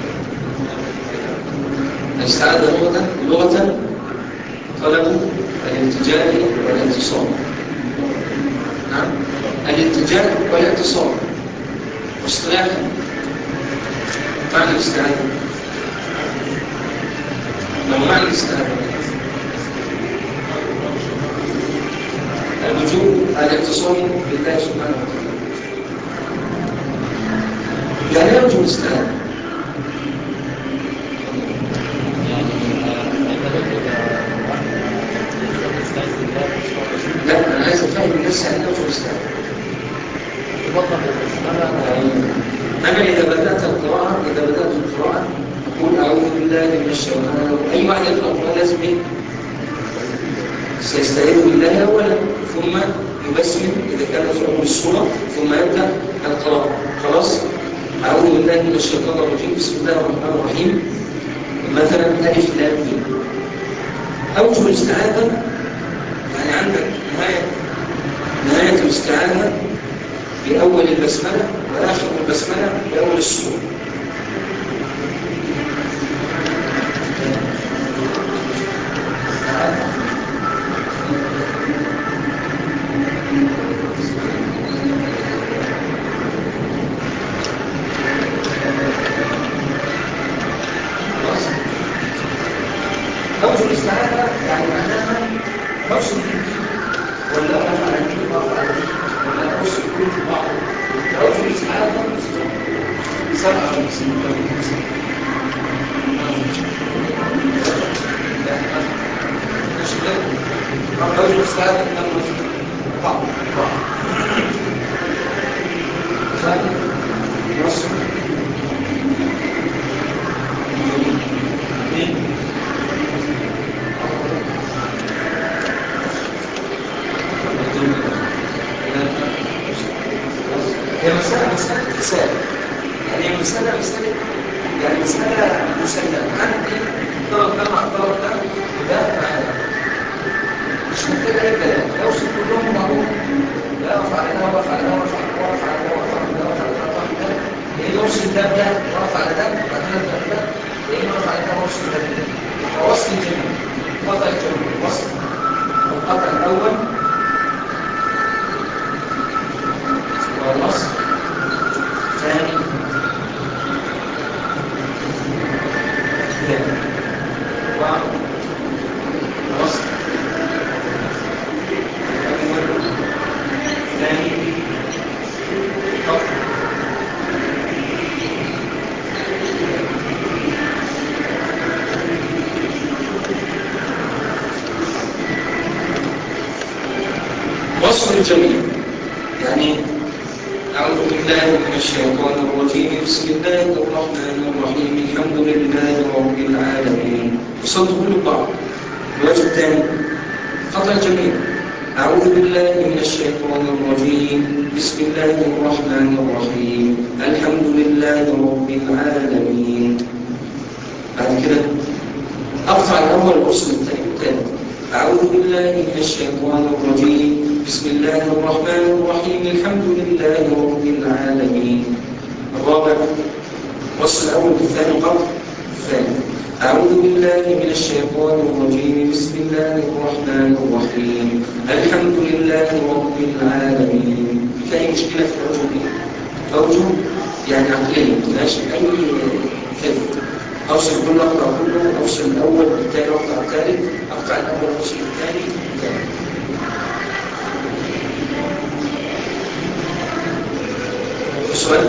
استعاذة لغة لغة طلب الالتجاء والانتصاب نعم الالتجاء والاعتصام واصطلاحا معنى الاستعاذة ما معنى الاستعاذة الوجود الاعتصام بالله سبحانه وتعالى يعني يرجو الاستعانة لا انا عايز افهم الناس يعني يرجو الاستعانة انا اذا بدات القراءه اذا بدات القراءه اقول اعوذ بالله من الشيطان اي واحد يقرا القران لازم ايه سيستعيذ بالله اولا ثم يبسم اذا كان في اول السوره ثم يبدا القراءه خلاص أعوذ بالله من الشيطان الرجيم بسم الله الرحمن الرحيم مثلا ألف لام ميم أوجه الاستعاذة يعني عندك نهاية نهاية الاستعاذة بأول البسملة وآخر البسملة بأول السورة أوجه الاستعاذة يعني معناها نفس الدين ولا أقف على الدين وأقف على الدين ولا أقص الكل في بعض أوجه الاستعاذة سبعة خمسين أوجه الاستعاذة بعض بعض ثاني نصر اثنين هي مسألة مسألة حساب يعني هي مسألة مسألة يعني مسألة مسلمة عندي طلب ده مع طلب ده وده مع ده مش محتاج أي كلام لو صرت كلهم معروف لا أقف على ده وأقف على ده وأقف على ده وأقف على ده وأقف على ده وأقف على ده وأقف على ده إيه يوصل ده بده وأقف على ده وبعدين أبدأ بده إيه وأقف على ده وأوصل ده بده ووصل الجميع قطع الجميع وصل القطع الأول والنصر ثاني ثاني ونصر أول ثاني خط الجميع يعني أعوذ بالله من الشيطان الرجيم بسم الله الرحمن الرحيم الحمد لله رب العالمين وصلت كل بعض الوجه الثاني خطأ الجميع أعوذ بالله من الشيطان الرجيم بسم الله الرحمن الرحيم الحمد لله رب العالمين بعد كده أقطع الأول وأرسل الثاني والثالث أعوذ بالله من الشيطان الرجيم بسم الله الرحمن الرحيم الحمد لله رب العالمين الرابع وصل الأول بالثاني قطع الثاني أعوذ بالله من الشيطان الرجيم بسم الله الرحمن الرحيم الحمد لله رب العالمين في أي مشكلة في الأوجه دي؟ أوجه يعني عقلية ما فيهاش أي كذب أوصل كل أقطع كله أوصل الأول بالثاني أقطع الثالث أقطع الأول أوصل الثاني الثالث سؤال؟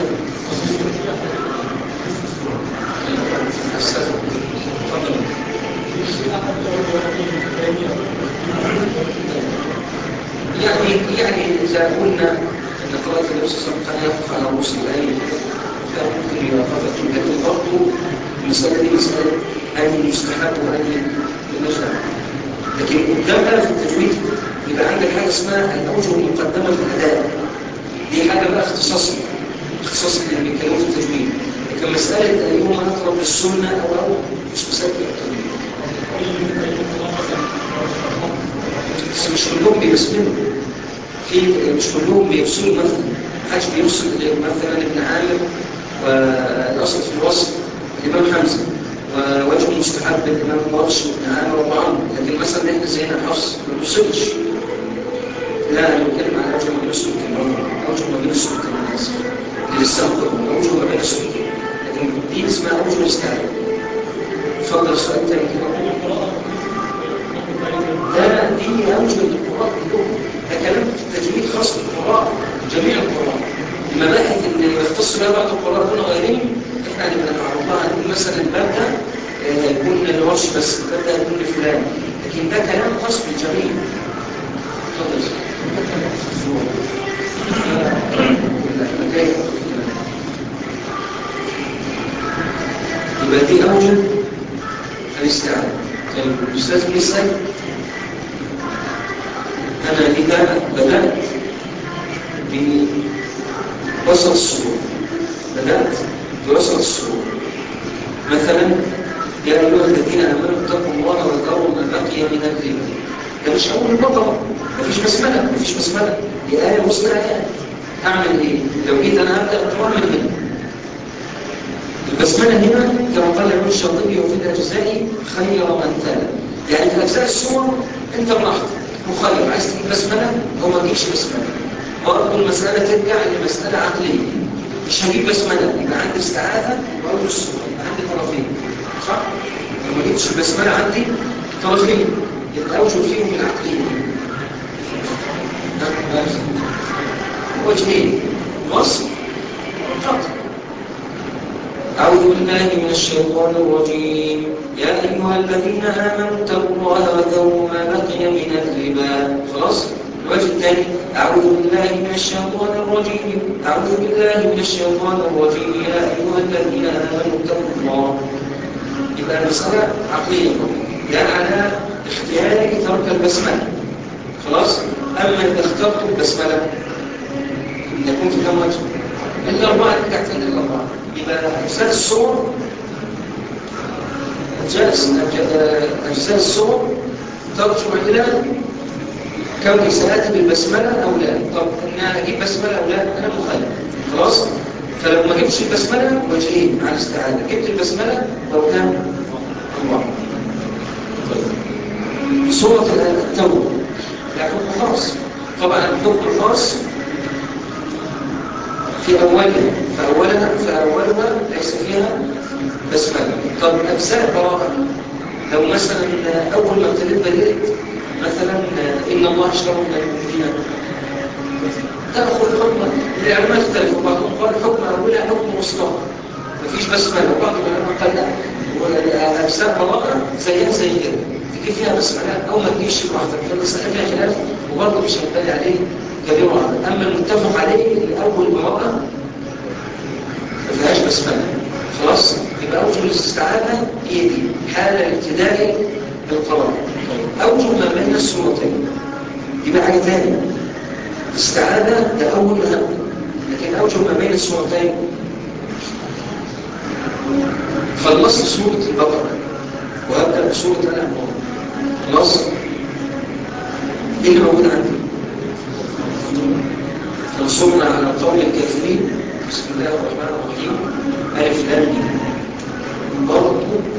أستاذ تفضل يعني يعني إذا قلنا أن قراءة النبي صلى الله عليه وسلم كان يقف على رؤوس الآية فممكن يرافقه لكن برضه المسألة دي مسألة أن يستحب وأن ينجح لكن قدام بقى في التجويد يبقى عندك حاجة اسمها الأوجه المقدمة في الأداء دي حاجة بقى اختصاصي اختصاص اللي بيتكلموا في التجويد لكن مسألة أيهما أقرب للسنة أو أو مش مسألة التجويد بس مش كلهم بيبسملوا في مش كلهم بيبسلوا مثلا محدش بيوصل مثلا ابن عامر والأصل في الوصف الإمام حمزة ووجه مستحب الإمام ورش وابن عامر وطعام لكن مثلا احنا زينا الحفص ما بيوصلش لا أنا بتكلم عن أوجه ما بين السلوكين أوجه ما بين السلوكين أنا آسف للسبق أوجه ما بين السلوكين لكن دي اسمها أوجه الاستعادة اتفضل السؤال الثاني كده ده دي أوجه القراء كلهم ده كلام في التجويد خاص بالقراء جميع القراء المباحث اللي يختص بها بعض القراء دون غيرهم احنا هنبقى نعرضها هنقول مثلا الباب ده هيكون لورش بس الباب ده هيكون لفلان لكن ده كلام خاص بالجميع اتفضل يبقى دي أوجه الاستعانة طيب الأستاذ بيسأل أنا إذا بدأت بوسط الصدور بدأت بوسط الصدور مثلا يا أيها الذين آمنوا اتقوا الله وذروا ما بقي من الربا ده مش أول البقرة مفيش بسملة مفيش بسملة دي آية وسط آيات أعمل إيه؟ لو جيت أنا هبدأ أقرأ من هنا البسملة هنا كما قال الإمام الشاطبي وفي الأجزاء خير من تلا يعني في أجزاء السور أنت براحتك مخير عايز تجيب بسملة أو ما تجيبش بسملة برضه المسألة ترجع لمسألة عقلية مش هجيب بسملة يبقى عندي استعاذة وأقول السور يبقى عندي طرفين صح؟ لو ما جبتش البسملة عندي طرفين يبقى أوجه فيهم العقلية وجهين وصف وقطع أعوذ بالله من الشيطان الرجيم يا أيها الذين آمنوا اتقوا الله وذروا ما بقي من الربا خلاص الوجه الثاني أعوذ بالله من الشيطان الرجيم أعوذ بالله من الشيطان الرجيم يا أيها الذين آمنوا اتقوا الله يبقى المسألة عقلية لا على اختياري ترك البسملة خلاص أما إذا اخترت البسملة يكون في كم وجه الأربعة اللي تحت الأربعة يبقى أجزاء الصور أجزاء الصور ترجع إلى كوني سآتي بالبسملة أو لا طب أنا أجيب بسملة أو لا أنا مخالف خلاص فلو ما جبتش البسملة وجهين على الاستعادة جبت البسملة لو كان أربعة صورة التوبة لا حكم خاص طبعا الحكم الخاص في أولها فأولها فأولها ليس فيها بسملة طب أجزاء براءة لو مثلا أول ما ابتديت بدأت مثلا إن الله اشترى من المؤمنين تأخذ حكم العلماء اختلفوا بعضهم قال حكم أولها حكم وسطها مفيش بسملة وبعض العلماء قال لا أجزاء براءة زيها زي كده تجي فيها بسملة أو ما تجيش لوحدك فالمسألة فيها خلاف وبرضه مش هيبالي عليه كبير وعظيم أما المتفق عليه الأول مرة ما فيهاش بسملة خلاص يبقى أوجه الاستعاذة هي دي حالة ابتدائي بالقرار أوجه ما بين السورتين يبقى حاجة ثانية الاستعاذة ده أول مهم لكن أوجه ما بين السورتين خلصت سورة البقرة وهبدأ بسورة الأعمار خلاص ايه اللي موجود عندي فانصرنا على قول الكافرين بسم الله الرحمن الرحيم ألف لام ميم برضه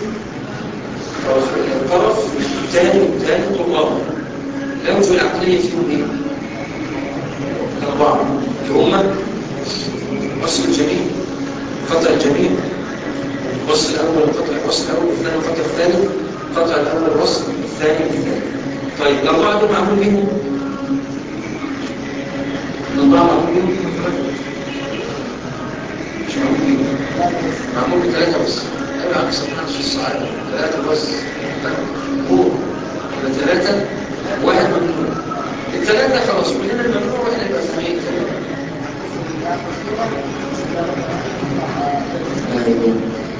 الطرف الثاني والثالث والرابع الأوجه العقلية فيهم ايه؟ أربعة اللي هما وصل الجميع قطع الجميع وصل الأول قطع وصل الأول والثاني قطع الثالث قطع الأول وصل الثاني الثالث طيب الأربعة دول معمول بيهم الأربعة معمول بيهم مش معمول بيهم معمول بثلاثة بس أيوة عم سبحانه في الصعيد ثلاثة بس هو ولا ثلاثة واحد ممنوع الثلاثة خلاص كلنا الممنوع واحنا يبقى اثنين أيوة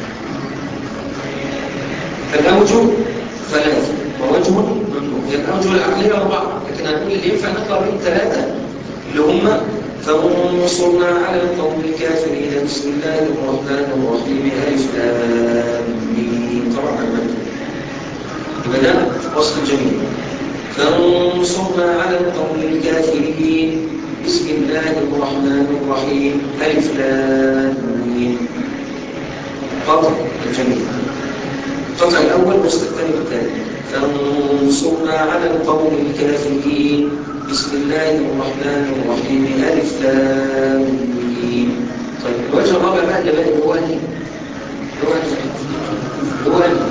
فالأوجه ثلاثة ووجه ممنوع هي الأوجه العقلية أربعة لكن هنقول اللي ينفع نقرأ بين ثلاثة اللي هم فانصرنا على القوم الكافرين بسم الله الرحمن الرحيم ألف لام ميم طبعا المكتوب يبقى ده وصل الجميع فانصرنا على القوم الكافرين بسم الله الرحمن الرحيم ألف لام ميم قطع الجميع القطع الأول وسط الثاني والثاني فانصرنا على القوم الكافرين بسم الله الرحمن الرحيم ألف لام ميم طيب الوجه الرابع بقى اللي بقى هو أنهي؟ هو أنهي؟ هو أنهي؟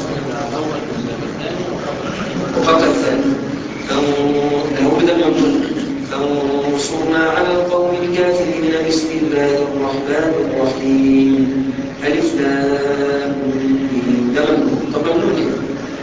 وقطع الثاني فهو بدأ من فانصرنا على القوم الكافرين بسم الله الرحمن الرحيم ألف لام ميم ده ممنوع طب ممنوع ليه؟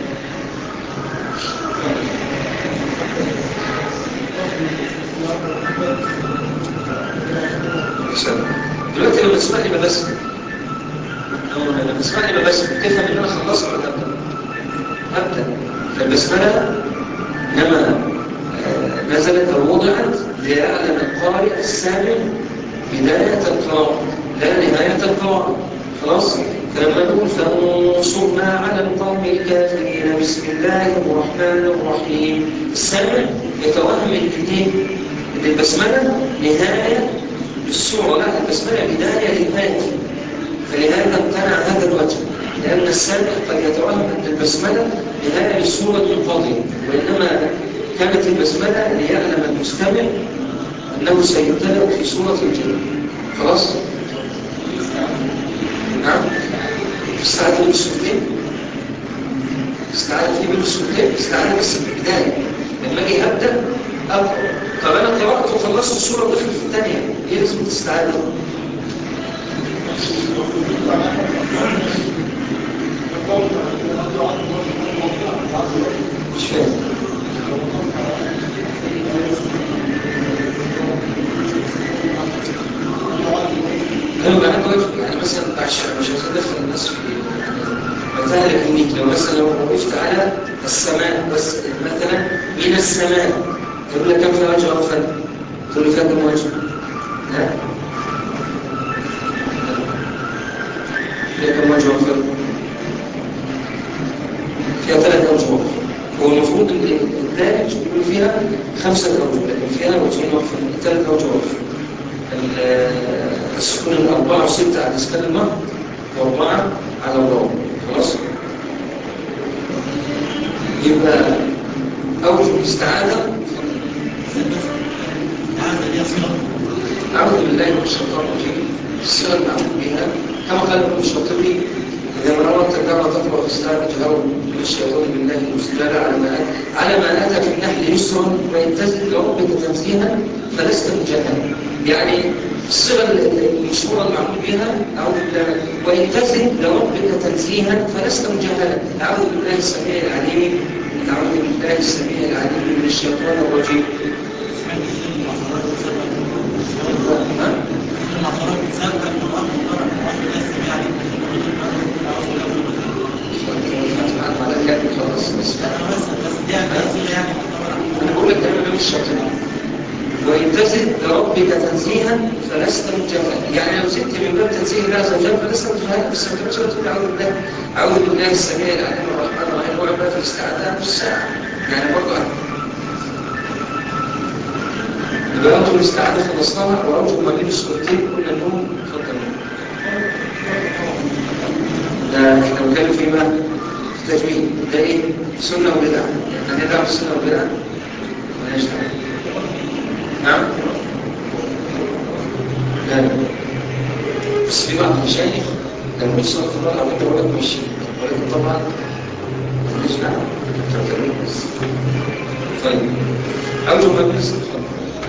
دلوقتي لما تسمعني ببسم لما تسمعني ببسم تفهم ان انا خلصت ولا ابدا ابدا فالبسمله انما نزلت او وضعت ليعلم القارئ السامع بدايه القراءه لا نهايه القراءه خلاص فلما نقول فانصرنا على القوم الكافرين بسم الله الرحمن الرحيم السامع يتوهم الايه ان البسمله نهايه للسوره لا البسمله بدايه للآية فلهذا امتنع هذا الوجه لأن السابق قد يتوهم أن البسملة نهاية للسورة الماضية وإنما كانت البسملة ليعلم المستمع أنه سيبتدأ في سورة الجن خلاص؟ نعم استعاد بين السورتين استعاد في بين السورتين استعاد بس في البداية لما أجي أبدأ أقرأ طب أنا قرأت وخلصت السورة ودخلت في الثانية إيه لازم تستعاد مش فاهم ايوه انا واقف يعني مثلا عشان مش هتدخل الناس في مثلا الكلينيك لو مثلا لو وقفت على السماء بس مثلا من السماء يقول لك كم في وجه غفل تقول له فيها كم وجه لا فيها كم وجه غفل فيها ثلاث اوجه وقف هو المفروض ان الدارج يقول فيها خمسه اوجه لكن فيها وجهين وقف ثلاث اوجه وقف السكون الأربعة وستة على إسكان المهر وأربعة على الواو خلاص يبقى أوجه الاستعاذة أعوذ بالله من الشيطان الرجيم الصيغة المعمول بها كما قال ابن الشاطبي إذا ما أردت الدعوة تقرأ في السلام تجهر من الشيطان بالله المستدل على ما على ما أتى في النحل يسرا وإن تزد لربك تنزيها فلست مجاهدا يعني الصيغه المشهوره المعمول بها اعوذ بالله وان تزد لربك تنزيها فلست مجاهلا اعوذ بالله السميع العليم اعوذ بالله السميع العليم من الشيطان الرجيم أنا بقول لك ده مش شرط وإن تزد لربك تنزيها فلست مجاهدا يعني لو زدت من باب تنزيه الله عز وجل فلست مجاهدا بس انت مش تقول اعوذ بالله اعوذ بالله السميع العليم الرحمن الرحيم ولا بقى في الاستعاذة نص ساعة يعني برضه يبقى أرجو الاستعاذة خلصناها وأرجو ما بين السورتين كنا النوم اتفضل ده احنا بنتكلم في ما تجميل ده ايه سنة وبدعة احنا ندعم السنة وبدعة مالهاش دعوة نعم لا لا بس في بعض المشايخ لما يوصل في الله على كده ولد ماشي ولكن طبعا مالهاش دعوة ترتبين بس طيب أرجو ما بس اتفضل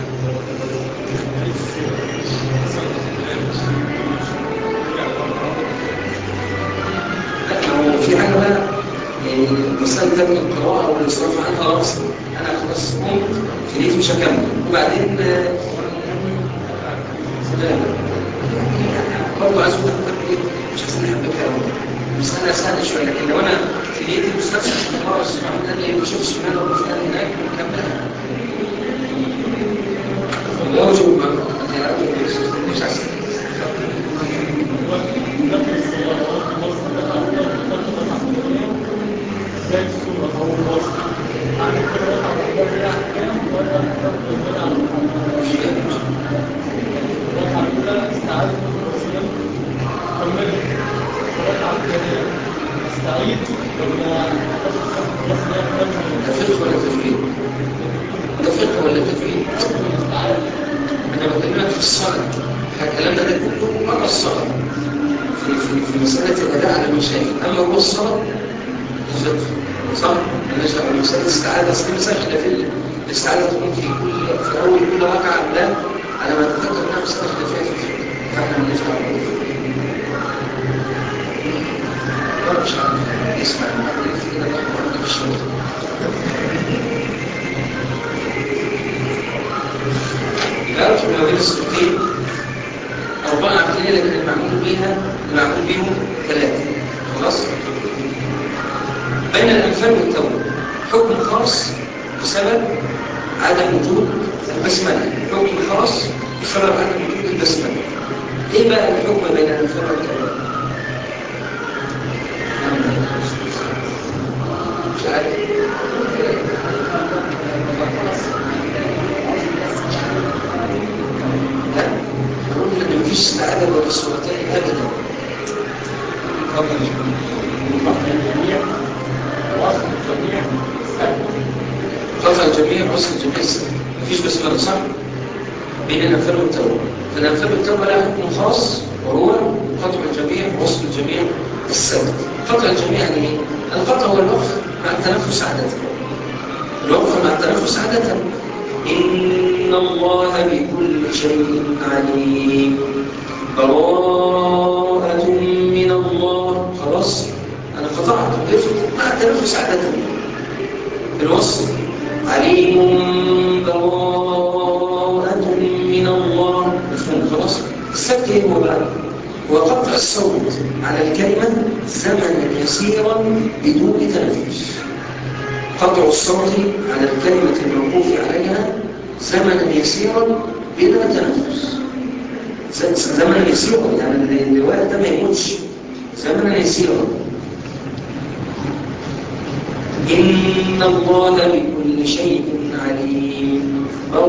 لا هو في حاجة بقى مسألة تم القراءة والإصراف عنها رأسا أنا خلاص قمت خليت مش هكمل وبعدين لا برضه عايز أقول لك مش عايزين نحب الكلام مسألة سهلة شوية لكن لو أنا خليت المستشفى مرة السبحان الثانية ما شوفش شمال ولا فلان هناك ونكملها لا وجود مش عايز ده فقه ولا تفويض ده فقه ولا تفويض انا بكلمك في الصلاه الكلام ده كله بره الصلاه في في في مساله الاداء على المشايخ اما هو الصلاه فقه صح مالناش دعوه بمساله الاستعاذه اصل دي مساله خلافيه الاستعاذه تكون في كل في اول كل ركعه لا على ما اتذكر انها مساله خلافيه في الفقه فاحنا مالناش دعوه بالفقه مش عارف اسمع المحاضره في كده لا في الشغل الأرجو ما بين السلطين أربعة عقلية لكن المعمول بيها المعمول بيهم ثلاثة خلاص بين الأنفال والتوبة حكم خاص بسبب عدم وجود البسملة حكم خاص بسبب عدم وجود البسملة إيه بقى الحكم بين الأنفال والتوبة؟ مش عارف لا نقول ان مفيش استعاده بين الصورتين ابدا قطع الجميع وصل الجميع سنة مفيش بسمله صح بين الانفال والتوبه فالانفال والتوبه لها حكم خاص وهو قطع الجميع ووصل الجميع السبب قطع الجميع يعني ايه؟ القطع هو الوقف مع التنفس عاده الوقف مع التنفس عاده إن الله بكل شيء عليم براءة من الله خلاص أنا قطعت وقفت مع التنفس عادة الوصف عليم براءة من الله مفهوم خلاص السبت ايه هو بقى هو قطع الصوت على الكلمة زمنا يسيرا بدون تنفس قطع الصوت على الكلمة الموقوف عليها زمنا يسيرا بلا تنفس زمنا يسيرا يعني الرواية ده ما يموتش زمنا يسيرا إن الله بكل شيء عليم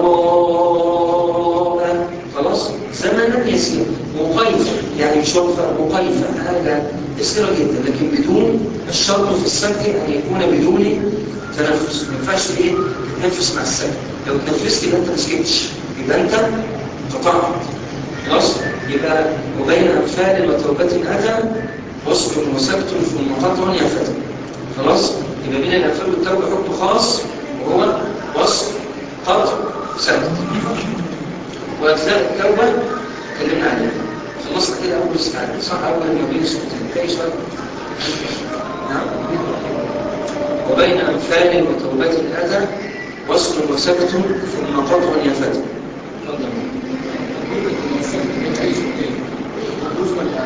براءة خلاص زمنا يسيرا مقيفة يعني مش وقفة مقيفة حاجة يسيرة جدا لكن بدون الشرط في السكت أن يكون بدون تنفس ما ينفعش ايه تتنفس مع السكت لو تنفست يبقى انت ما سكتش يبقى انت قطعت خلاص يبقى وبين انفال وتوبة اتى وصف وسكت ثم قطع يفتى خلاص يبقى بين الانفال والتوبة حكم خاص وهو وصف قطع سكت واجزاء التوبة اتكلمنا عليها خلصنا كده اول استعاده صح اول ما بين الصوتين اي سؤال نعم وبين أنفال وتوبة الأذى وصل وسكت ثم قطع يفتح اتفضل ممكن المؤسسات من اي شيء يجوز ولا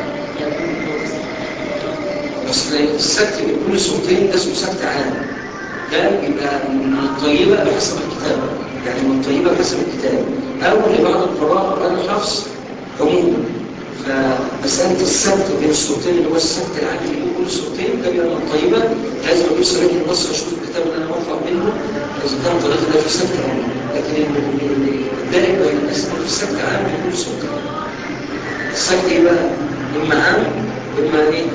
بس السكت بكل صوتين ده اسمه سكت عام ده بيبقى من الطيبة بحسب الكتاب يعني من الطيبة بحسب الكتاب أو لبعض القراء وبعض الحفظ عموما فمسألة السكت بين الصوتين اللي هو السكت العام اللي بين كل صوتين ده بيبقى من الطيبة لازم أجيب صريح النص أشوف الكتاب اللي أنا بقرأ منه إذا كان طريقة ده في سكت عام لكن الدائم بين الناس إنه في سكت عام بين كل صوتين السكت إيه بقى؟ إما عام وإما إيه؟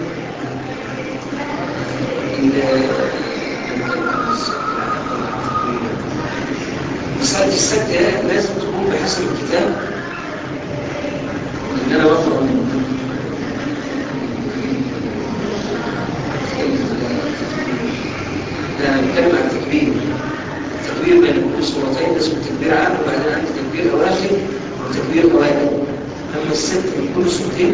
مسألة السد لازم تكون بحسب الكتاب اللي أنا بقرأ منه أنا بتكلم عن التكبير التكبير بين كل صورتين اسمه تكبير عام وبعدين عندي تكبير أواخر وتكبير أوائل أما الست من كل صورتين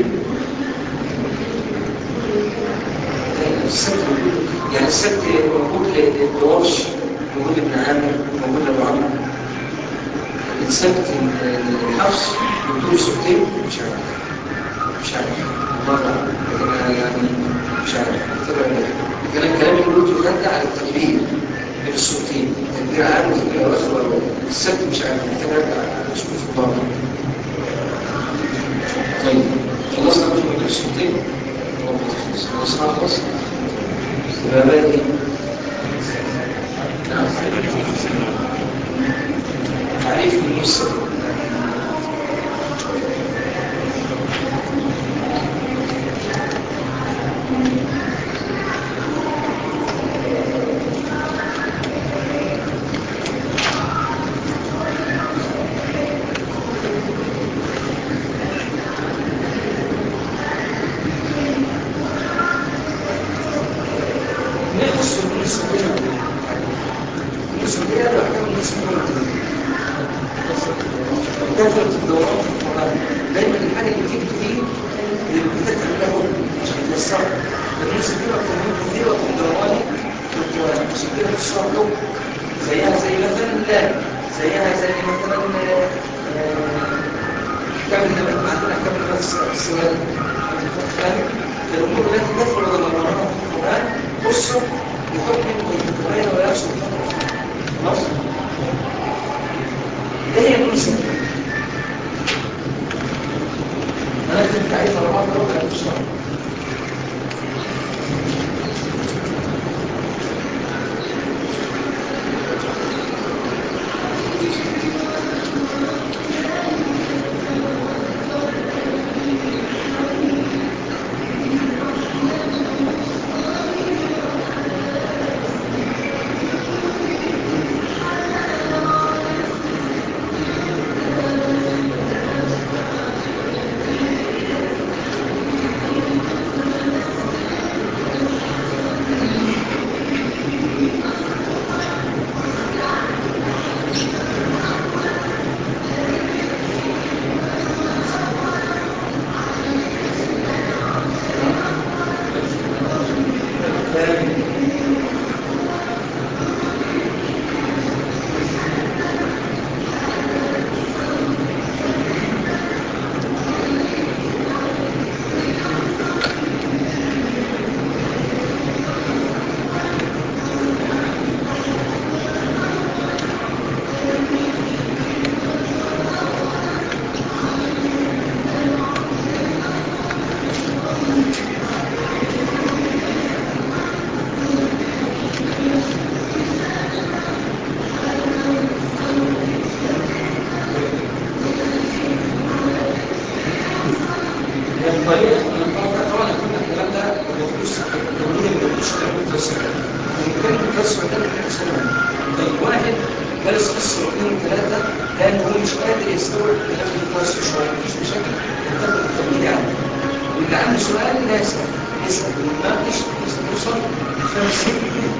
السبت موجود يعني السبت موجود للورش موجود لابن عامر موجود لابو عمرو السبت الحفص موجود سبتين مش عارف مش عارف مرة لكن أنا يعني مش عارف تبع لكن الكلام اللي قلته يرجع على التكبير بين الصوتين تكبير عام وتكبير اواخر واول السبت مش عارف محتاج ارجع اشوف في البابا طيب خلصنا من الصوتين خلصنا خلاص يبقى باقي نعم تعريف من نص نقص النص كده النص كده بحكم النص كده كثرة الدورات في القرآن دايما الحاجة اللي تيجي كتير بتتكلم له مش بتوسعه النص كده بتعمل كثيرة في الدورات في القرآن مش كده بتشرح له زيها زي مثلا لا زيها زي مثلا احكام النبات عندنا احكام النبات السؤال فاهم الامور التي تفرض ضمانها في القران قصه بحكم يتغير ويحصل خلاص ده هي القصه انا كنت عايز على بعض الوقت ان تشرح الطريقة طبعا كنا الكلام ده بخصوص التمرين اللي بخصوص التمرين التسوية وكان التسوية ده كان سنة طيب واحد جالس قصة واثنين وثلاثة كان هو مش قادر يستوعب الكلام اللي كويس شوية مفيش مشاكل ينتقل التمرين يعني واللي عنده سؤال لا يسأل يسأل ويناقش يوصل لفهم السن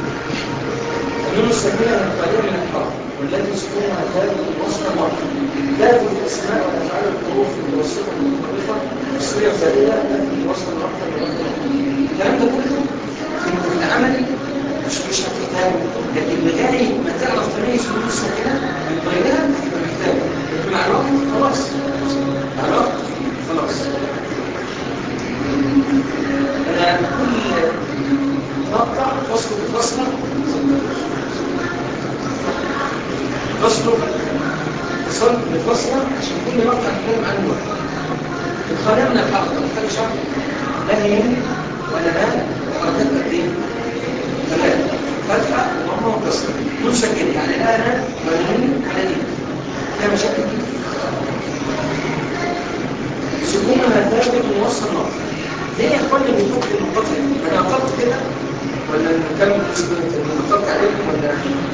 النون السامية هي الطريقة من الحرف والتي سكونها ثابت الوصف مرة ثابت الأسماء والأفعال الحروف المتوسطة المختلفة الصورة الفعلية لكن الوصف المرة الكلام ده كله في العمل مش مش هتحتاجه لكن لغاية ما تعرف تميز النون السامية من غيرها هتبقى محتاجه مع الوقت خلاص مع الوقت خلاص أنا كل مقطع فصل بفصلة فصل فصل بفصلة عشان كل مقطع نتكلم عنه واحد الخلايا من الحركة محتاج شرح لا هي ولا لا حركات قد ايه؟ ثلاثة فتحة وضمة وكسرة مسجل يعني لا انا ولا هم ولا دي فيها مشاكل سكونها ثابت ووصل نقطة ليه يا اخوانا بنحط النقاط هنا؟ انا نقطت كده ولا نكمل اسم نقطت عليكم ولا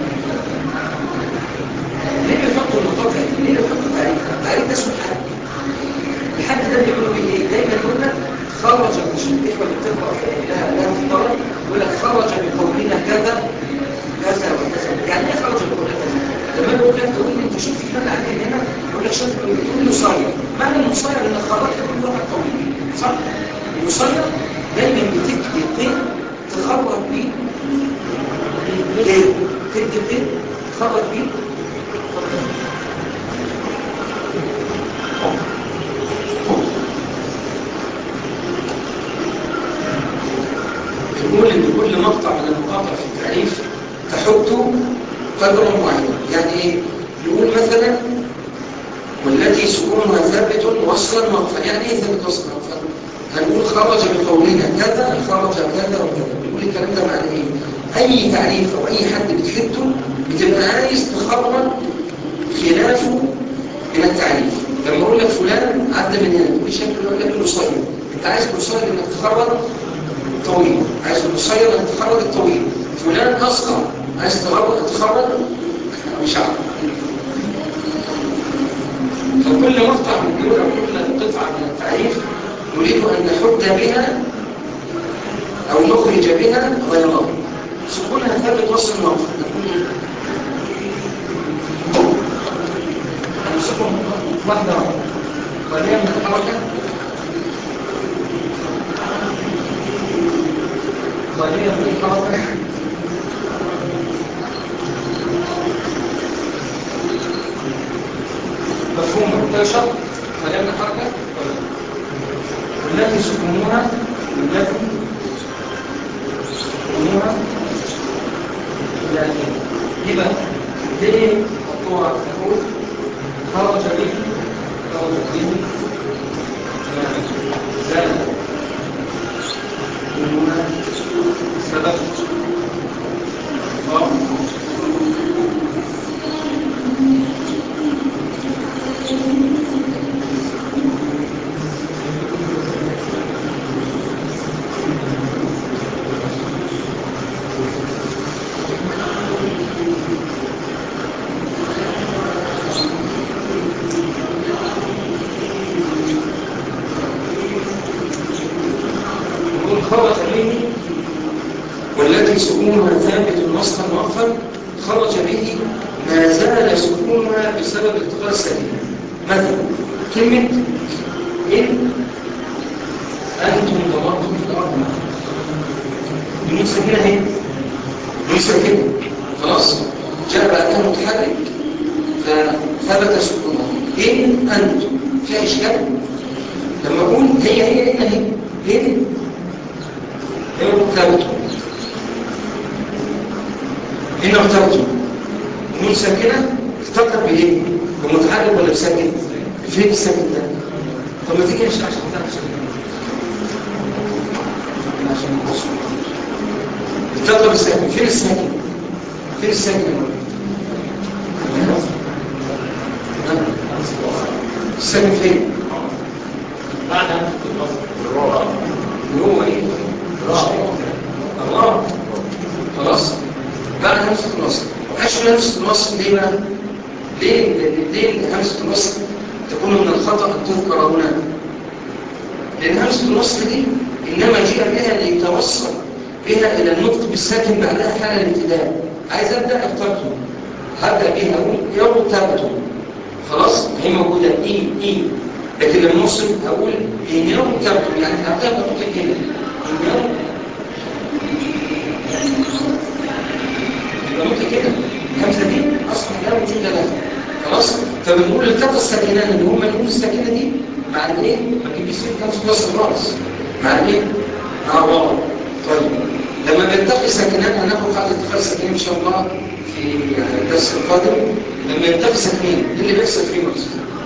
ليه بنحط النقاط هنا؟ ليه بنحط التعريف؟ التعريف ده اسمه حد الحد ده بيقولوا بيه ايه؟ دايما قلنا خرج مش الاخوه اللي بتقرا لها لها في الطلب يقول لك خرج بقولنا كذا كذا وكذا يعني ايه خرج بقولنا كذا؟ لما بقول لك تقول لي انت شوف في معنى عندي هنا يقول لك شوف بتقول مصير معنى المصير انك خرجت كل واحد طويل صح؟ المصير دايما بتكتب اثنين تخرج بيه ليه؟ تكتب اثنين تخرج بيه نقول ان كل مقطع من المقاطع في التعريف تحط قدرا معينا يعني ايه يقول مثلا والتي سكونها ثابت وصلا وقفا يعني ايه ثابت وصلا وقفا هنقول خرج بقولنا كذا خرج كذا وكذا بيقول الكلام ده معنى ايه اي تعريف او اي حد بتحطه بتبقى عايز تخرج خلافه من التعريف لما اقول لك فلان عدى من هنا تقول شكله يقول لك قصير انت عايز قصير انك تخرج طويل عايز القصير انك تخرج الطويل فلان اصغر عايز تخرج تخرج وشعر فكل مقطع من دول او كل قطعه من التعريف نريد ان نحد بها او نخرج بها غيرها سكونها ثابت وصل الوقت هنمسكهم واحده واحده وليا من الحركه خالية من الحركة مفهوم منتشر خالية من الحركة والتي سكنوها والتي سكنوها يعني يبقى ليه حطوها تقول خرج به خرج به زال هنا سبب خرج به والتي سكونها ثابت وصلا وقفا خرج به ما زال سكونها بسبب التقاء السكين مثلا كلمة إن أنتم ضربتم في الأرض معا دي ساكنة اهي دي ساكنة خلاص جاء بعدها متحرك فثبت سكونها إن أنتم فيها إشكال لما أقول هي هي إن هي إن ارتبتم هنا ارتبتم نون ساكنة ارتبط بايه؟ بمتحرك ولا بساكن؟ فين الساكن ده؟ طب ما تيجي نشرح عشان تعرف ساكن عشان نبص ارتبط بالساكن فين الساكن؟ فين الساكن يا مرة؟ الساكن فين؟ بعد الفصل اللي هو ايه؟ الله خلاص بعد همسة الوصل وحشو همسة الوصل ليه بقى؟ ليه ليه همسة الوصل تكون من الخطأ أن تذكر هنا؟ لأن همسة الوصل دي إنما جاء بها ليتوصل بها إلى النطق بالساكن بعدها حال الابتداء عايز أبدأ اخترته هبدأ بها أقول يرتبته خلاص هي موجودة إي إي لكن لما نوصل هقول إن يرتبته يعني هبدأ بنطق كده إن يرتبته يبقى نقطة كده الهمزة دي أصلا لا وجود لها خلاص فبنقول التقى الساكنان اللي هم النون الساكنه دي مع الايه؟ ما تجيبش سيره نفس وصل خالص مع الايه؟ مع واو طيب لما بيلتقي ساكنان هناخد قاعده التقاء الساكنين ان شاء الله في يعني الدرس القادم لما يلتقي ساكنين ايه اللي بيحصل فيه مقصود؟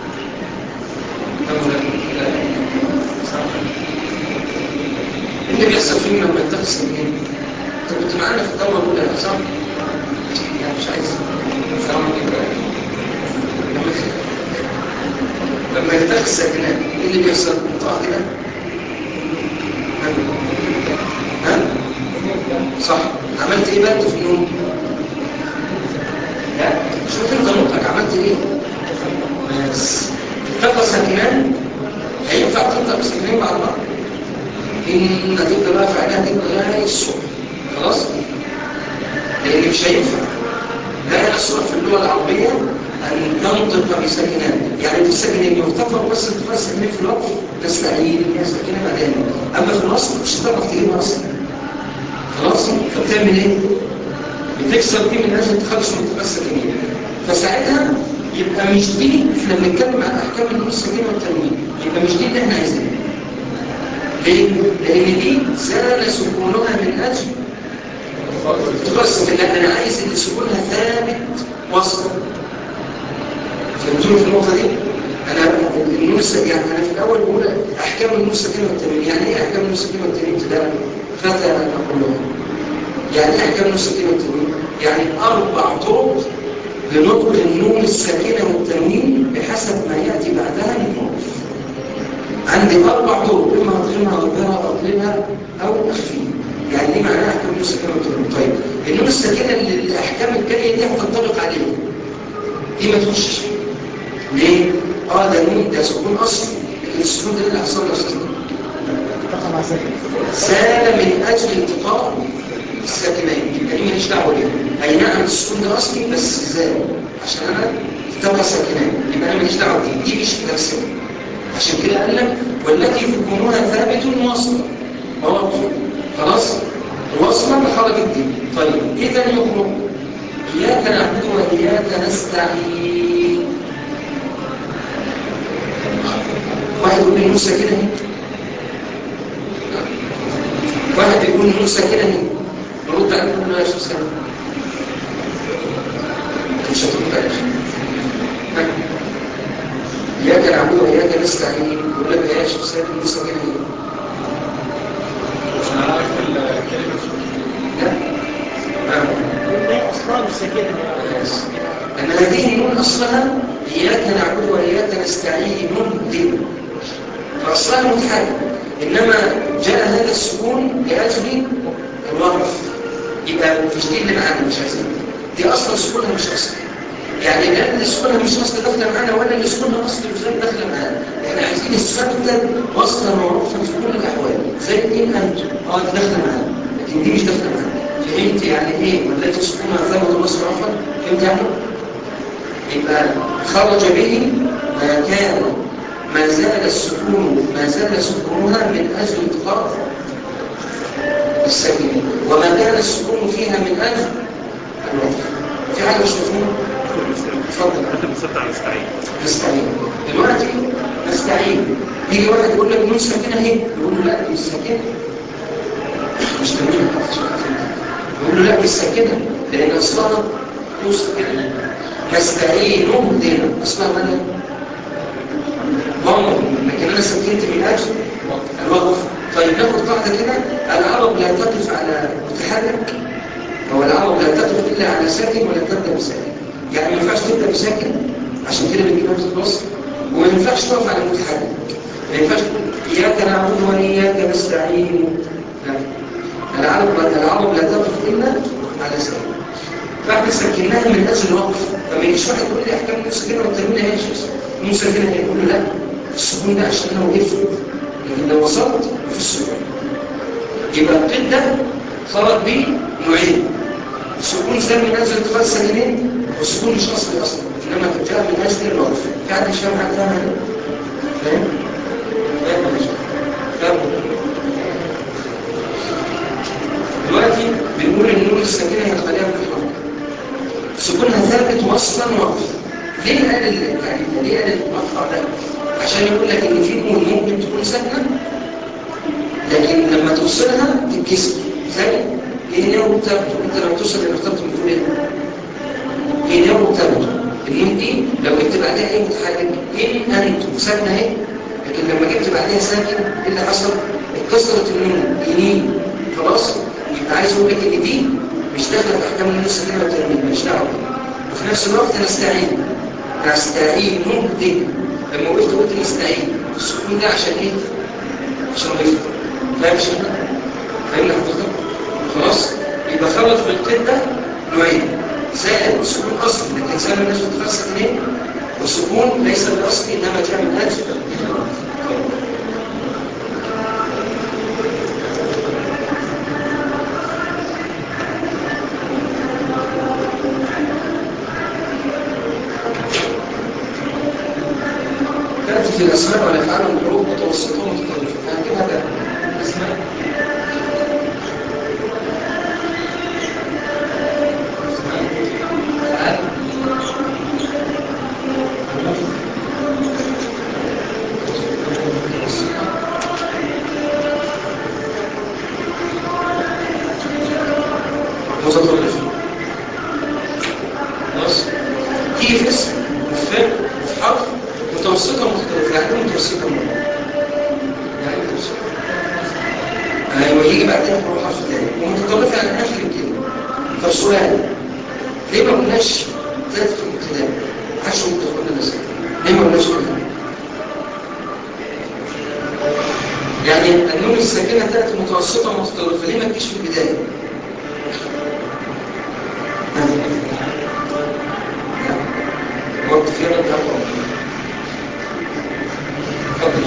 ايه اللي بيحصل فيه لما يلتقي ساكنين؟ انت كنت معانا في الدوره الاولى صح؟ لا مش عايز سلام عليكم لما يلتقي الساكنات ايه اللي بيحصل؟ انطقها كده ها؟ صح عملت ايه بقى انت في النوم؟ لا مش ممكن تنطق عملت ايه؟ بس التقى ساكنان هينفع تنطق ساكنين مع بعض ان هتبقى بقى في عينها تبقى لغايه الصبح خلاص؟ لان مش هينفع لا يصلح في اللغه العربيه أن تنطق بساكنات يعني في الساكن المرتفع بس التقاء الساكنين في الوقف تستعين هي ساكنه بعدين اما في الوصف مش هتعرف تجيبها اصلا خلاص فبتعمل ايه؟ بتكسر دي من اجل تخلص من التقاء الساكنين فساعتها يبقى مش دي احنا بنتكلم عن احكام النون الساكنه والتنوين يبقى مش دي اللي احنا عايزينها ليه؟ لان دي زال سكونها من اجل التقاء الساكنين لا انا عايز ان سكونها ثابت وسطا فهمتوني في النقطة دي؟ أنا النون السكينة يعني أنا في الأول بقول أحكام النون السكينة والتمرين يعني إيه أحكام النون السكينة والتمرين ابتداء؟ فات أن أقول لهم يعني إيه أحكام النون السكينة والتمرين؟ يعني أربع طرق لنطق النون السكينة والتنوين بحسب ما يأتي بعدها من حروف عندي أربع طرق إما أضغمها أظهرها أقلبها أو أخفيها يعني إيه معناها أحكام النون السكينة والتنوين؟ طيب النون السكينة اللي الأحكام التانية دي هتنطبق عليها دي ما تخشش ليه؟ اه ده نون ده سكون اصلي لكن السكون ده اللي حصل له اصلا التقى مع ساكن سال من اجل التقاء الساكنين يبقى دي ماليش دعوه بيها اي نعم السكون ده اصلي بس زال عشان انا التقى ساكنين يبقى انا ماليش دعوه بيه دي مش في نفسها عشان كده قال لك والتي حكمها ثابت واصلا واضح خلاص واصلا خرجت دي طيب ايه تاني يخرج اياك نعبد واياك نستعين واحد يقول لي موسى كده اهي واحد يقول لي موسى كده اهي نرد عليه نقول له يا شيخ سلام مش هترد عليه اياك نعبد واياك نستعين يقول لك يا شيخ سلام موسى كده اهي عشان عارف الكلمة لا نعم والله أصلا ساكنة أن هذه النون أصلها إياك نعبد وإياك نستعين دين فأصلها متحرك إنما جاء هذا السكون لأجل الوقف يبقى مش دي اللي معانا مش عايزين دي أصلا سكونها مش أصل يعني لا اللي سكونها مش أصل داخلة معانا ولا اللي سكونها أصل مش داخلة معانا إحنا عايزين الثابتة وصلا معروفا في كل الأحوال زي الدين أنتم أه دي داخلة معانا لكن دي مش داخلة معانا فهمت يعني إيه والتي سكونها ثابت وصلا معروفا فهمت يعني؟ يبقى خرج به ما كان ما زال السكون ما زال سكونها من أجل انتقاء السكينة وما كان السكون فيها من أجل الوقف في حاجة مش مفهومة؟ اتفضل انت بتصدق على نستعين نستعين دلوقتي نستعين يجي واحد يقول لك نون ساكنة اهي يقول له لا دي مش ساكنة مش تنوين يقول له لا مش ساكنة لأن أصلها نون ساكنة نستعين مهدنا أصلها ماذا؟ ضمر لكن أنا سكنت من أجل الوقف طيب ناخد قاعدة كده العرب لا تقف على متحرك هو العرب لا تقف إلا على ساكن ولا تبدأ بساكن يعني ما ينفعش تبدأ بساكن عشان كده بنجيب همزة الوصل وما ينفعش تقف على متحرك ما ينفعش تقول إياك نعبد وإياك نستعين لا العرب العرب لا تقف إلا على ساكن بعد سكناها من أجل الوقف فما يجيش واحد يقول لي أحكام المسكنة والتنمية هي شيء المسكنة هي يقول له لا السكون ده عشان أنا وقفت لكن لو وصلت في السكون يبقى القيد ده خرج بيه نوعين السكون زي من أجل اتخاذ سكنين والسكون مش أصلي أصلا إنما جاء من أجل الوقف في حد مش فاهم حاجة فاهم فاهم؟ فاهم ولا مش فاهم؟ دلوقتي بنقول ان النون الساكنه هي الخليه من الحرف سكونها ثابت وصلا وقف ليه قال ال- يعني ليه قال المقطع ده عشان يقول لك ان في نون ممكن تكون ساكنه لكن لما توصلها تتكسر زي ايه نوع تابتو انت لما توصل الى اخترت بتقول ايه ايه نوع تابتو النون دي لو جبت بعدها ايه متحرك ايه انتو ساكنه اهي لكن لما جبت بعدها ساكن ايه اللي حصل اتكسرت النون يمين خلاص يبقى عايز اقول لك ان دي مش داخله في احكام النون الساكنه والتنوين ماليش دعوه وفي نفس الوقت نستعين نستعين دي لما قلت قلت نستعين السكون ده عشان ايه عشان ضيف فاهم شو فاهم حضرتك خلاص يبقى خلط في القيد ده نوعين زائد سكون اصلي لكن زي ما الناس بتفسر اثنين والسكون ليس بالاصلي انما جاء من اجل كانت في الاسماء والافعال والحروف متوسطه ومتطرفه فهنجيبها ده اسماء أفعال. متطرفه خلاص تيجي في اسم وفي فعل وفي حرف متوسطة متطرفة يعني ايه متوسطة يعني ايه متوسطة ايوه يجي بعدين هو حرف تاني ومتطرفة يعني اخر الكلمة طب سؤال ليه ما قلناش ذات في الابتداء عشان متطرفة بس ليه ما قلناش كده يعني النون الساكنة تأتي متوسطة متطرفة ليه ما تجيش في البداية وقت فيها رد أقوى اتفضل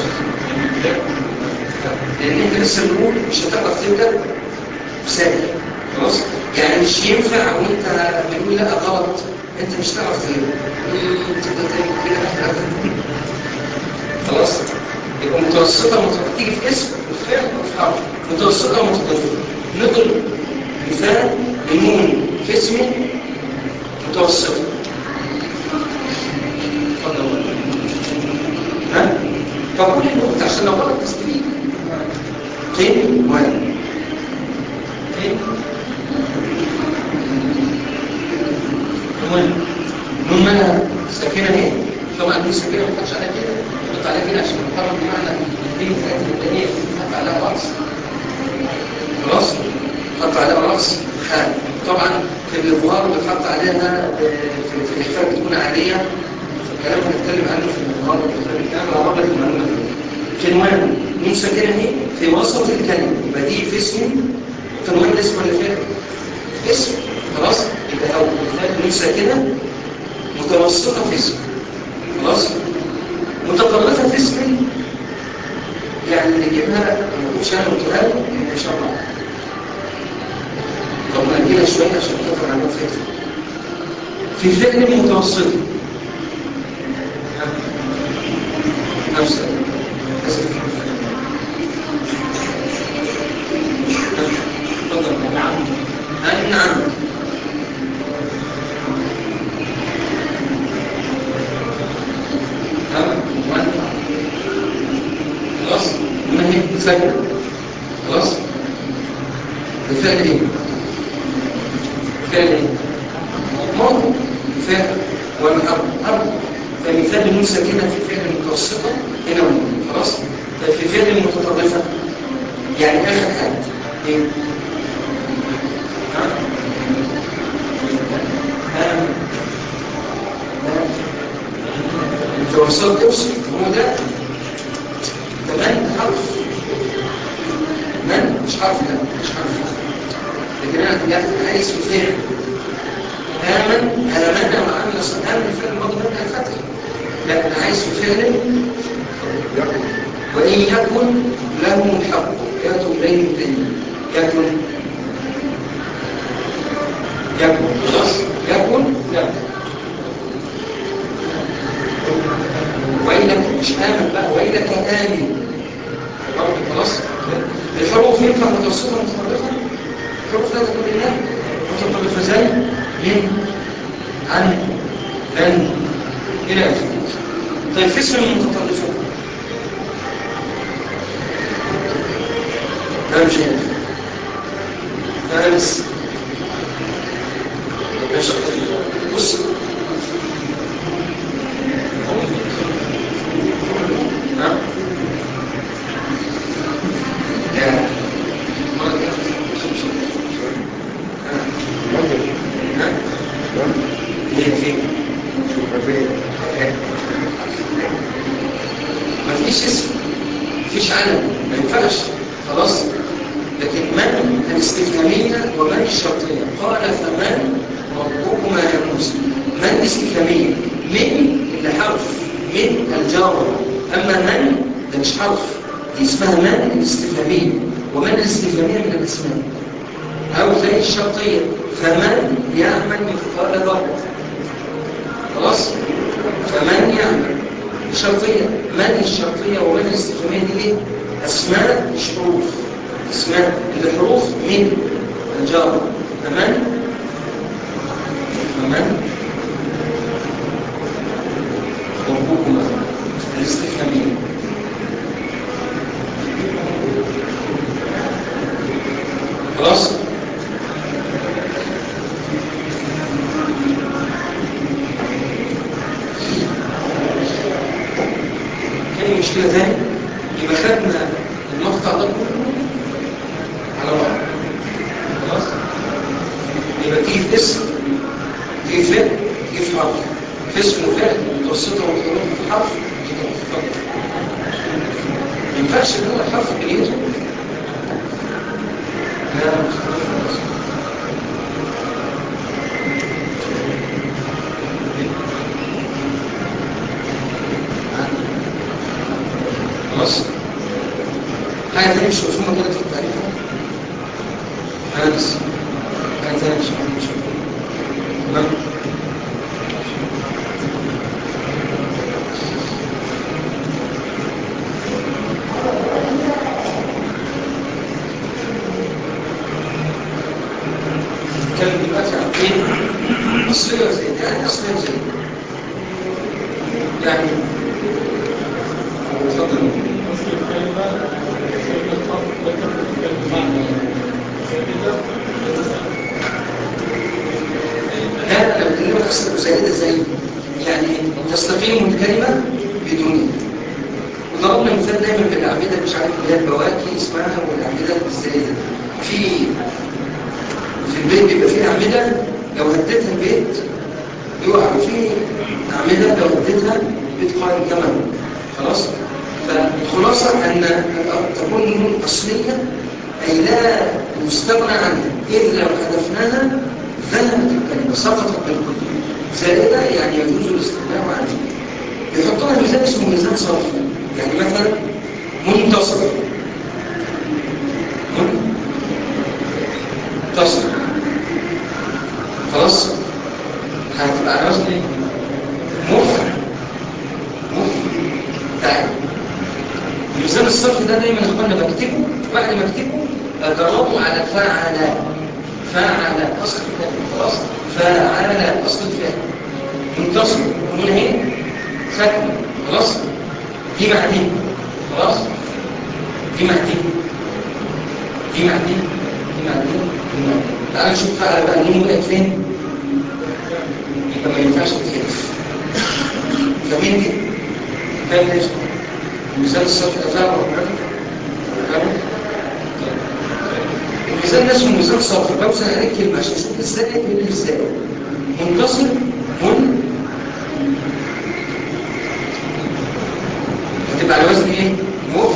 لان انت لسه بنقول مش هتعرف تبدا سهل خلاص يعني مش ينفع وانت بنقول لا غلط انت مش هتعرف تبدا تعمل كده خلاص يبقى متوسطه متوسطه تيجي في اسم وفي فعل وفي حرف متوسطه متطرفه نضرب مثال لنون في اسم متوسطه اتفضل ها فقول النقطة عشان لو غلط تستفيد قيم واحد قيم نون نون مالها ساكنة ايه؟ طبعا دي ساكنة ما تحطش عليها كده تحط عليها كده عشان نقرب بمعنى الدين بتاعت الدنيا تحط عليها رأس خلاص؟ تحط عليها رأس حال طبعا في الإظهار بتحط عليها في في الإحفاد بتكون عادية الكلام هنتكلم عنه في النهارده في الكلام على رغبه المعلومه دي عنوان نون ساكنه اهي في وسط الكلمه يبقى دي في اسم عنوان اسم ولا فعل اسم خلاص يبقى اول مثال نون ساكنه متوسطه في اسم خلاص متطرفه في اسم يعني نجيبها ما نقولش انا قلتها له ان شاء الله طب نجيلها شويه عشان خاطر على فكره في فعل متوسط نفسه تفضل نعم نعم خلاص ما هي ساكنه خلاص الفعل ايه فعل ايه ماضي فعل والامر امر فمثال النون ساكنه في فعل متوسطه هنا ونون خلاص طيب في فعل متطرفه يعني اخر حاجه ايه ها ها انت وصلت توصل هو ده كمان حرف من مش حرف لا مش حرف لكن انا يعني عايز في فعل آمن آمن وعمل صالحا آمن فعل الماضي منها الفتح لكن عايز في فعل وإن يكن له الحق يأتوا إليه الدين يكن يكن خلاص يكن يكن وإنك مش آمن بقى وإنك آمن برضه خلاص الحروف ينفع متوسطة متطرفة الحروف لا تكون إلا متطرفة زي من عن لن الى اخره طيب في اسم المتطرفه لا مش هنا لا بس ماشي بص ها لا مرة كده خمسة ها ها هي فين ما فيش اسم مفيش علم ما ينفعش خلاص لكن من الاستفهامية ومن الشرطية قال فمن ربكما يا موسى من الاستفهامية من اللي حرف من الجار أما من ده مش حرف دي اسمها من الاستفهامية ومن الاستفهامية من الاسماء أو زي الشرطية فمن يعمل مثقال ذرة خلاص فمن يعمل الشرطية من الشرطية ومن الاستفهامية دي ايه؟ أسماء مش حروف اسماء الحروف من الجار فمن فمن ربكما الاستفهامية خلاص كان مشكلة تاني يبقى خدنا المقطع ده كله على بعض خلاص يبقى تيجي في اسم تيجي في فعل تيجي في حرف في اسم وفعل متوسطة ومتوسطة في حرف ما ينفعش ان هو الحرف بنيته لا مش خلاص خلاص حاجة تانية مش مفهومة كده في التعريف أنا بس حاجة تانية مش مفهومة مش مفهومة تمام نتكلم دلوقتي عن ايه؟ أصلية زي يعني أصلية زي يعني اتفضل أصل الكلمة سيدنا الحق ذكر الكلمة معنى سيدنا لا لو كلمة أصل زائدة زي يعني تستقيم الكلمة بدون وضربنا مثال دايما بالأعمدة مش عارف اللي هي البواكي اسمها والأعمدة الزائدة في في البيت بيبقى فيه أعمدة لو هديتها البيت يقع فيه أعمدة لو هديتها البيت قائم كمان خلاص فالخلاصة أن تكون النون أصلية أي لا يستغنى عنها إذ لو حذفناها ذهبت الكلمة سقطت بالكل زائدة يعني يجوز الاستغناء عنها يحطها ميزان اسمه ميزان صرف يعني مثلا منتصر منتصر خلاص هتبقى على وزن ايه؟ مف مف تعال ميزان الصرف ده دايما يا اخوانا بكتبه بعد ما اكتبه اجربه على فعل فعل اصل الفعل خلاص فعل اصل الفعل منتصر من اهي ساكنه خلاص دي مع دي خلاص دي مع دي دي مع دي دي مع دي دي مع دي تعال نشوف فعل بقى النون وقعت فين يبقى ما ينفعش تتخلف فمين دي؟ فاهم ليش؟ الميزان الصرف أفهم فاهم؟ الميزان ده اسمه ميزان صرف بوزن عليك كلمة عشان اشوف ازاي اكمل ازاي منتصر من هتبقى على وزن ايه؟ مف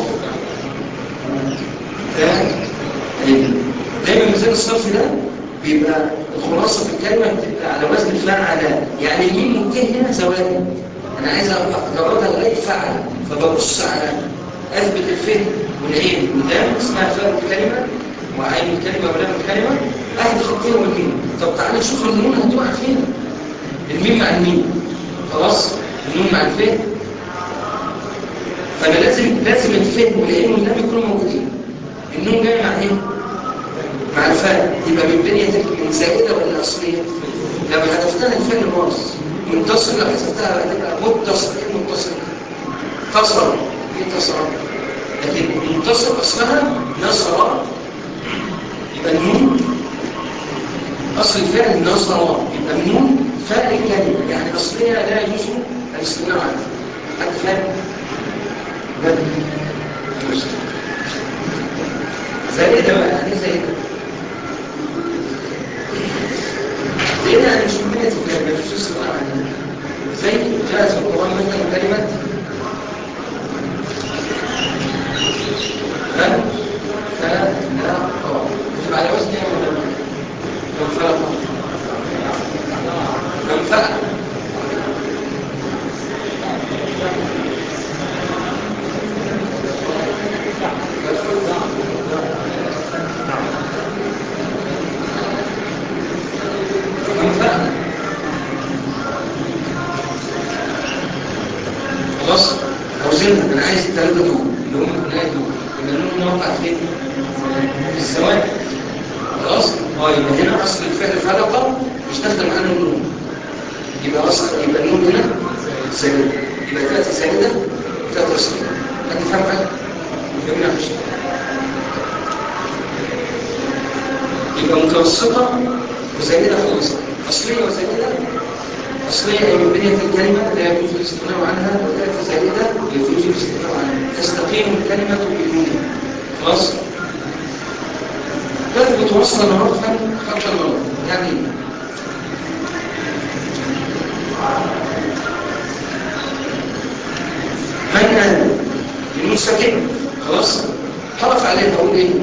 دايما ميزان الصرف ده بيبقى الخلاصة في الكلمة بتبقى على وزن فعل يعني الميم والته هنا زوائد انا عايز اجربها لغايه فعل فببص على اثبت الفهم والعين قدام اسمها فاء الكلمه وعين الكلمه ولام الكلمه احذف الته والميم طب تعالى نشوف النون هتقع فين الميم مع الميم خلاص النون مع الفهم فانا لازم لازم الفهم والعين واللام يكونوا موجودين النون جاي مع ايه مع الفاء يبقى من بنيه من زائده ولا اصليه لو حذفتها الفعل باظ متصل لو حسبتها هتبقى متصل ايه متصل اتصل ايه اتصل لكن متصل اصلها نصر يبقى النون اصل الفعل نصر يبقى النون فاء الكلمه يعني اصلها لا يجوز الاستغناء عنها حد فاهم لا يجوز زائده بقى يعني زائده زائده يعني مش ممكن الكلمه مش الاستغناء عنها زي جاءت في القران مثلا كلمه من فلا يجب على وزن من فلا من فعل من فعل خلاص اوزنها انا عايز الثلاثه دول اللي هم الثلاثه دول يبقى النون وقع فين في الزواج خلاص اه يبقى هنا اصل الفعل فلقه يستخدم عنه النون يبقى اصل يبقى النون هنا زائده يبقى تاتي زائده تاتي اصليه حد فاهم حاجه جميل مش يبقى متوسطه وزائده خالص اصليه وزائده أصلية أي من بنية الكلمة لا يجوز الاستغناء عنها وتأتي زائدة يجوز الاستغناء عنها تستقيم الكلمة بدون خلاص تثبت وصلا مرفا خمسة مرات يعني من أنا النون ساكنة خلاص حرف عليها أقول إيه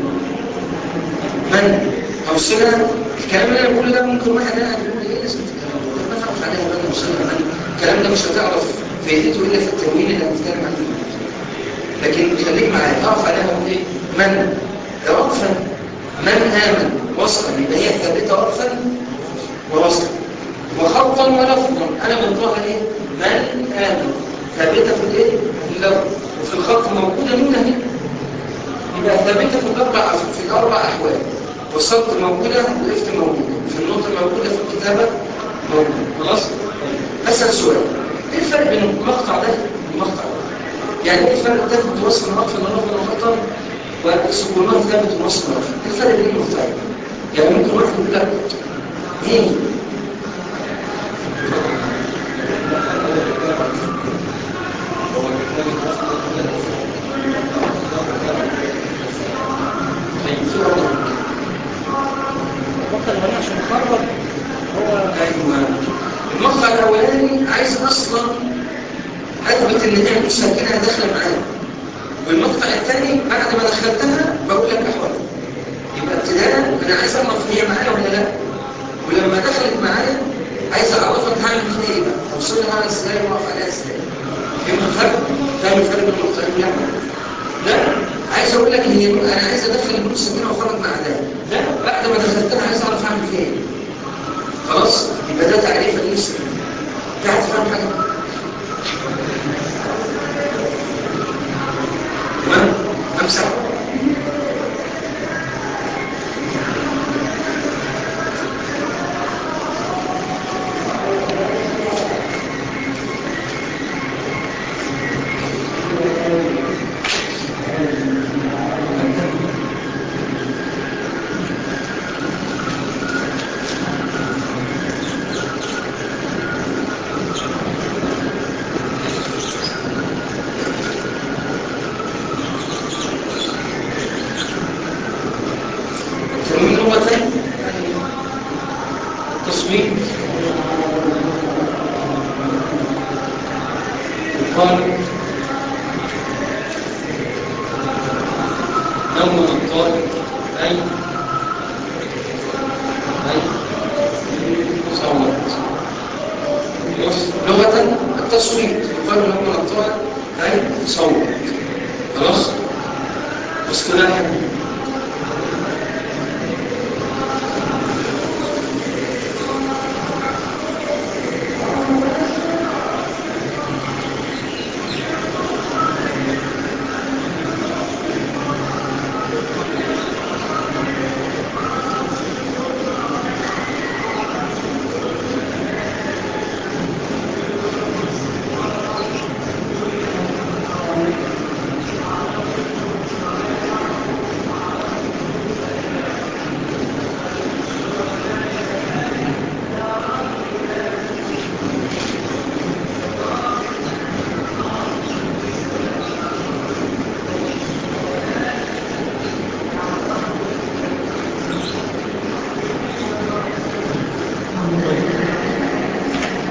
من أوصلها الكلام اللي أنا بقوله ده ممكن واحد أنا يقول إيه اسمه ما تعرف عليها ولا أوصلها من الكلام ده مش هتعرف فائدته إلا في التموين اللي هنتكلم عنه لكن خليك معايا أعرف عليها أقول إيه من ده وقفا من آمن وصلا يبقى هي ثابتة وقفا ووصلا وخطا ولفظا أنا بنطقها إيه من آمن ثابتة في الإيه في اللفظ وفي الخط موجودة نون اهي يبقى ثابتة في الأربع في الأربع أحوال والصوت موجودة والإفت موجودة في النقطة موجودة في الكتابة موجودة خلاص أسأل سؤال إيه الفرق بين المقطع ده والمقطع ده؟ يعني إيه الفرق ده في وصف المقطع اللي هو الخطأ والسكونات ده بتوصل المقطع إيه الفرق بين المقطعين؟ يعني ممكن واحد يقول لك إيه المقطع الاولاني عشان يخرج هو ايوه المقطع الاولاني عايز اصلا اثبت ان هي مش ساكنه داخله معايا والمقطع الثاني بعد ما دخلتها بقول لك احوالها يبقى ابتداء انا عايز اعرف هي معايا ولا لا ولما دخلت معايا عايز اعرفك هعمل فيها ايه بقى اوصلها ازاي واقف عليها ازاي فاهم الفرق فاهم الفرق بين المقطعين يعني لا عايز اقول لك هي انا عايز ادخل النور السكينه واخرج مع ده لا بعد ما دخلتها عايز اعرف اعمل فيها ايه خلاص يبقى ده تعريف النور السكينه تعرف تفهم حاجه تمام امسح تنوين لغتين تصميم قال نوم الطالب أي أي صوت لغة التصويت يقال نوم الطالب أي صوت خلاص اصطلاحا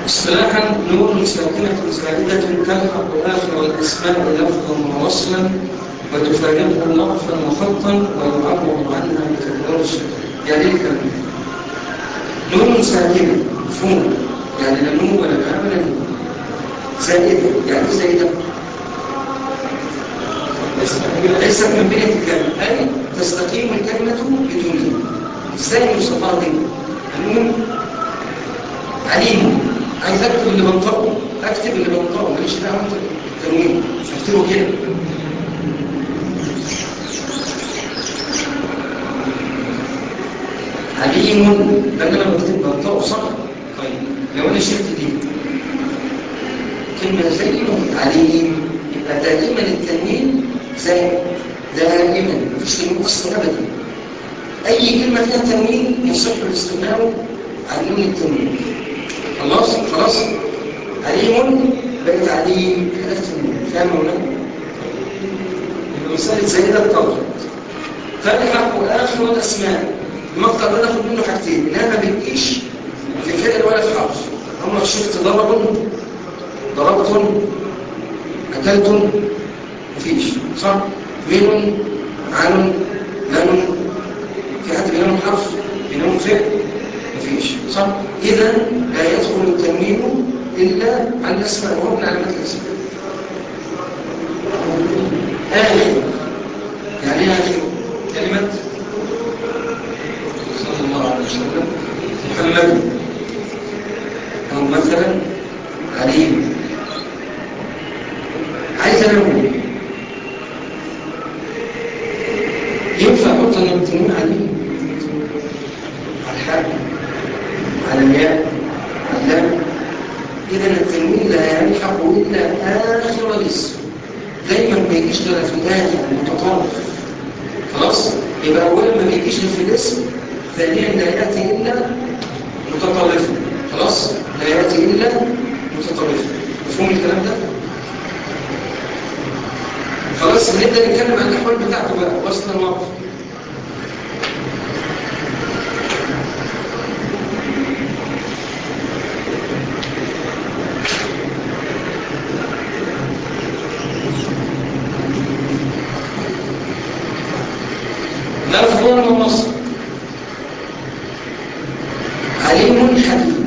اصطلاحا نور ساكنة زائدة تلحق آخر الأسماء لفظا ووصلا وتفارقه لفظا وخطا ويعبر عنها بتكرار الشكل يعني ايه الكلام ده؟ نور ساكنة مفهوم يعني لا نور ولا ماء ولا نور زائدة يعني ايه زائدة؟ ليست من بين الكلمة أي تستقيم الكلمة بدونها ازاي نوصفها دي؟ النون عليم عايز اكتب اللي بنطقه اكتب اللي بنطقه ماليش دعوه انت بالتنوين مش هكتبه كده عليم ده انا لما بكتب بنطقه صح طيب لو انا شلت دي كلمه زي عليم يبقى دائما التنوين زي دائما مفيش تنوين اصلا ابدا اي كلمه فيها تنوين يصح الاستغناء عن نون التنوين خلاص خلاص عليم بقت عليم عرفت فاهم ولا يبقى مسألة زائدة القول فالحق آخر الأسماء المقطع ده ناخد منه حاجتين إنها ما بتجيش في فعل ولا في حرف هم شفت ضرب ضربتم أكلتم مفيش صح من عن لن في حد بينهم حرف بينهم فعل مفيش صح اذا لا يدخل التنوين الا على الاسماء وهو من علامات الاسماء اخر يعني ايه اخر كلمه صلى الله عليه وسلم محمد او مثلا عليم عايز انوه ينفع احط انا التنوين عليم على الحال على الياء على اللام اذا التنوين لا يلحق الا اخر الاسم دايما ما يجيش غير في الاخر متطرف خلاص يبقى اولا ما بيجيش غير في الاسم ثانيا لا ياتي الا متطرفا خلاص لا ياتي الا متطرفا مفهوم الكلام ده خلاص نبدا نتكلم عن الاحوال بتاعته بقى وصلا وقف لفظ ووصف عليم حكيم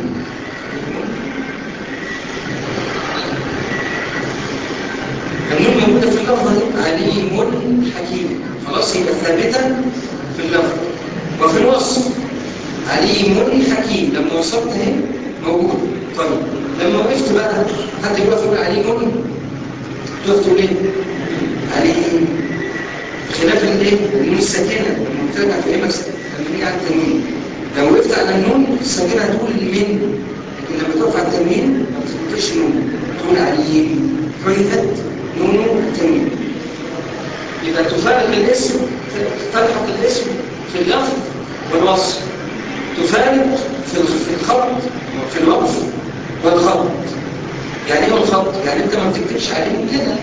النون موجودة في اللفظ دي عليم حكيم خلاص يبقى ثابتة في اللفظ وفي الوصف عليم حكيم لما وصلت اهي موجود طيب لما وقفت بقى حد يقف يقول عليم تقف تقول ايه؟ عليم خلاف الايه النون الساكنه المبتدا في ايه مثلا لما نيجي على التنوين لو وقفت على النون الساكنه هتقول من لكن لما تقف على التنوين ما بتقولش نون تقول عليم حذفت نون التنوين يبقى تفارق الاسم تلحق الاسم في اللفظ والوصف تفارق في الخط في الوقف والخط يعني ايه الخط؟ يعني انت ما بتكتبش عليهم كده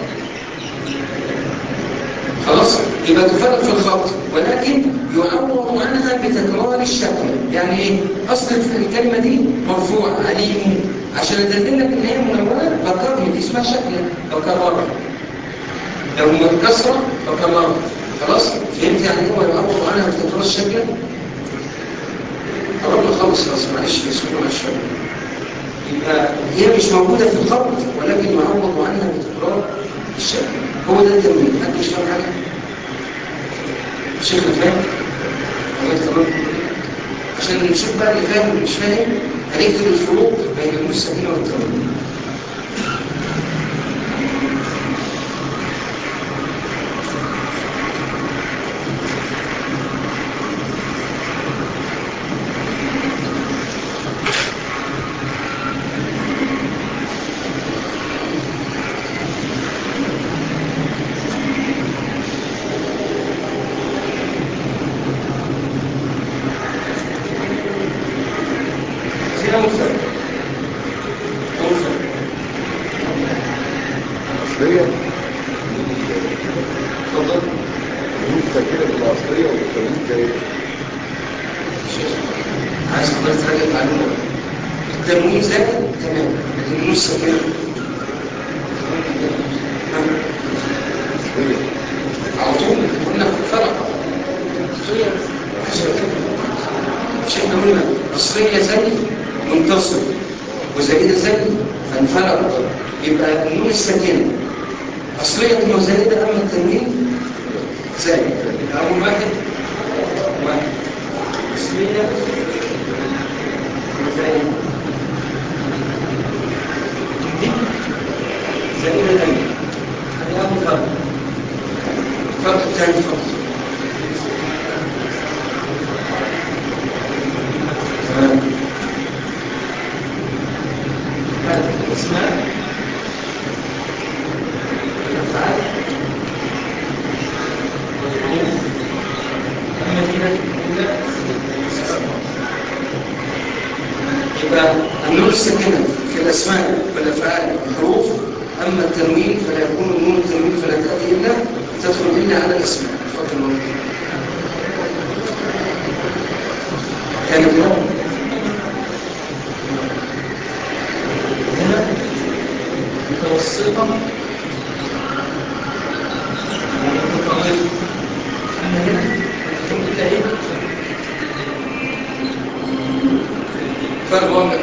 خلاص يبقى تفرق في الخط ولكن يعوض عنها بتكرار الشكل يعني ايه اصل الكلمه دي مرفوع عليم عشان ادللك ان هي منونه بكرر دي اسمها شكل بكررها لو متكسره بكررها خلاص فهمت يعني هو يعوض عنها بتكرار الشكل قربنا خالص خلاص معلش اسمعوا مع شويه يبقى هي مش موجوده في الخط ولكن يعوض عنها بتكرار الشكل هو ده التمرين حد مش فاهم حاجه الشيخ فاهم الله تمام عشان نشوف بقى اللي فاهم واللي مش فاهم هنكتب الفروق بين النون الساكنه والتمرين التنوين زائد تمام لكن النون الساكنة على طول قلنا فرق مش احنا قلنا أصلية زي منتصر وزائدة زي فانفرق يبقى النون الساكنة أصلية وزائدة أما التنوين زائد يبقى أول واحد واحد أصلية وزائدة دي زائدة تانية هذا أول فرق الفرق الثاني فقط تمام هذا الاسماء الافعال والحروف اما كده الاولى يبقى النون الساكنه في الاسماء والافعال والحروف اما التنوين فلا يكون نون التنوين فلا تاتي الا تدخل الا على الاسماء تفضل الله كان كده هنا متوسطة ومتطرفة أما هنا تكون كده إيه؟ فرق واحد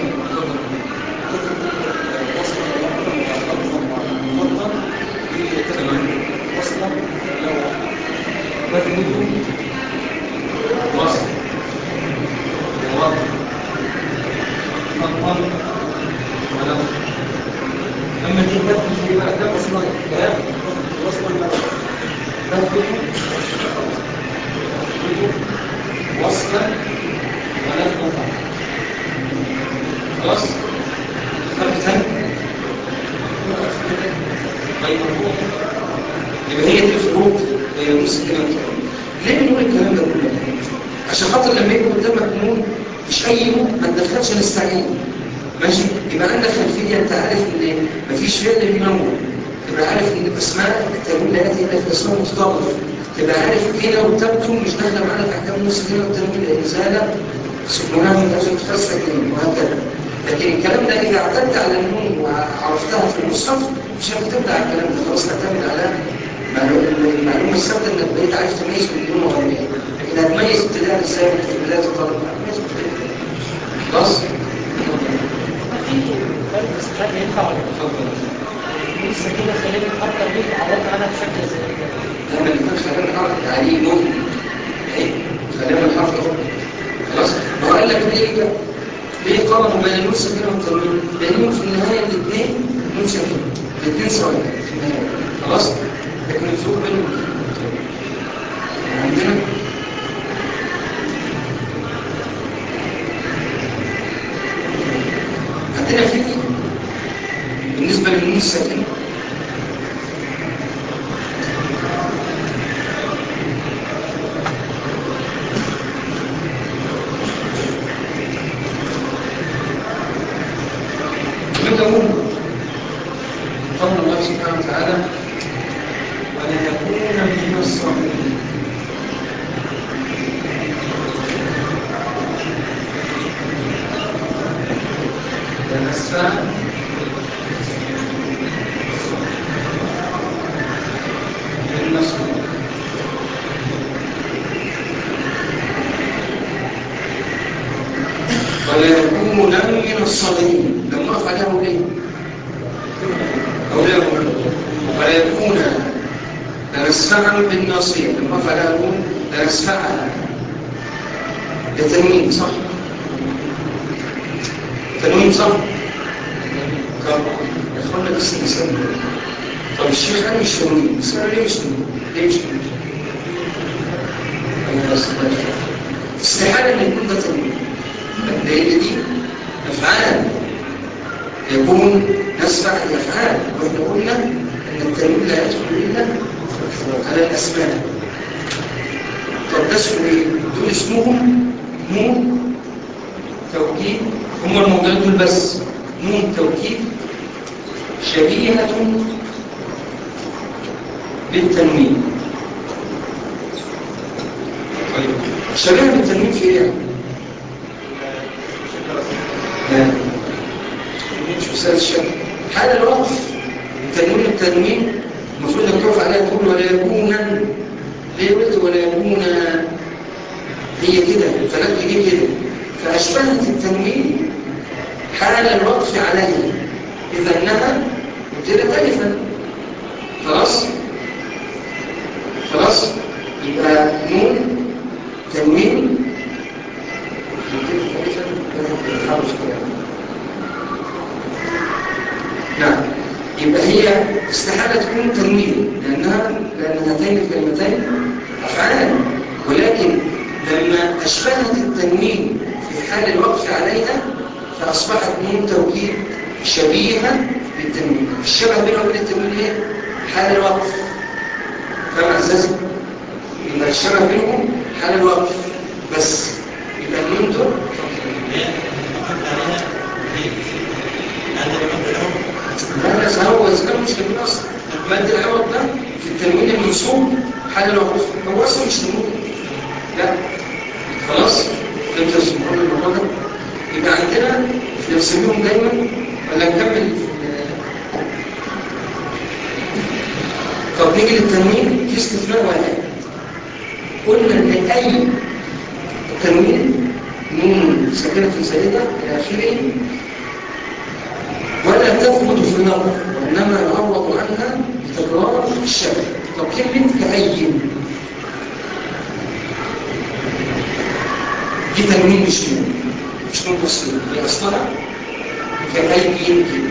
وصل ووضع خطا ولو أما دي تدخل في بقى ده وصل ده وصل المدى تدخل وصلا ولفظا خلاص فرق ثاني طيب يبقى هي دي الفروق بين المسلم والمسلم ليه بنقول الكلام ده كله عشان خاطر لما يكون قدامك نون مش اي نون ما تدخلش نستعين ماشي يبقى عندك خلفيه انت عارف ان مفيش فعل بينور تبقى عارف ان الاسماء التنوين لا ياتي الا في الاسماء المتطابقه تبقى عارف هنا وتبتو مش داخله معانا في احكام النص هنا والتنوين الازاله سكونها من اجل تفسر وهكذا لكن الكلام ده اذا اعتدت على النون وعرفتها في المصحف مش هتبدا على الكلام ده خلاص تعتمد على المعلومه الثابته انك بقيت عارف تميز بين النون وغيرها لكن هتميز ابتداء ازاي في بدايه الطالب هتميز ابتداء خلاص في فرق استفاد ينفع ولا اتفضل لسه كده خلينا نفكر بيه عرضت عنها بشكل زي كده لما الاثنين خلينا نحرك عليه نون ايه خلينا نحرك اهو خلاص ما هو قال لك ليه بقى ليه قارنوا بين النون ساكنه والتنوين لانهم في النهايه الاثنين نون ساكنه الاثنين سواء في النهايه خلاص لكن الفروق بينهم عندنا عندنا في بالنسبه للنون الساكنه ندعو قول الله سبحانه وتعالى وليكون من الصابرين تنسى بالنصر وليكون من الصابرين لما اقف عليها ليه أولادهم ويكون تنسفعا بالناصية لما فعلوا تنسفعا بتنوين صح تنوين صح طب اخوانا بس نسمي طب الشيخ قال مش تنوين بس انا ليه مش تنوين ليه مش تنوين أيوة بس استحالة ان يكون ده تنوين لان دي افعال يكون نسبع الأفعال وإحنا قلنا أن التنوين لا يدخل إلا على الأسماء طب ده اسمه إيه؟ دول اسمهم نون توكيد هم الموضوعين دول بس نون توكيد شبيهة بالتنوين طيب شبيهة بالتنوين في إيه؟ لا. مسألة الشك حال الوقف تنوين التنوين المفروض انك تقف عليها تقول ولا يكونا ليه قلت ولا يكونا هي كده فلك دي كده فأشبهت التنوين حال الوقف عليه إذا انها ابتدت ألفا خلاص خلاص يبقى نون تنوين نعم يبقى هي استحالة تكون تنوين لأنها لأن هاتين الكلمتين أفعال ولكن لما أشبهت التنوين في حال الوقف عليها فأصبحت نون توكيد شبيهة بالتنوين الشبه بينه وبين التنوين ايه؟ حال الوقف فاهم أساسا؟ يبقى الشبه بينهم حال الوقف بس يبقى النون دول لا لا هو إذا كان مش تنوين أصلا مد العوض ده في التنوين المنصوب حال الوقف هو أصلا مش تنوين لا خلاص فهمت سبحان الموضوع ده يبقى عندنا نرسمهم دايما ولا نكمل طب نيجي للتنوين في استثناء واحد قلنا ان اي تنوين نون ساكنه زائده الى اخره ولا تثبت في النظر وانما يعوض عنها بتكرار الشكل طب كلمه كأين دي تنوين مش نون مش نون تصوير هي اصلها كأين كده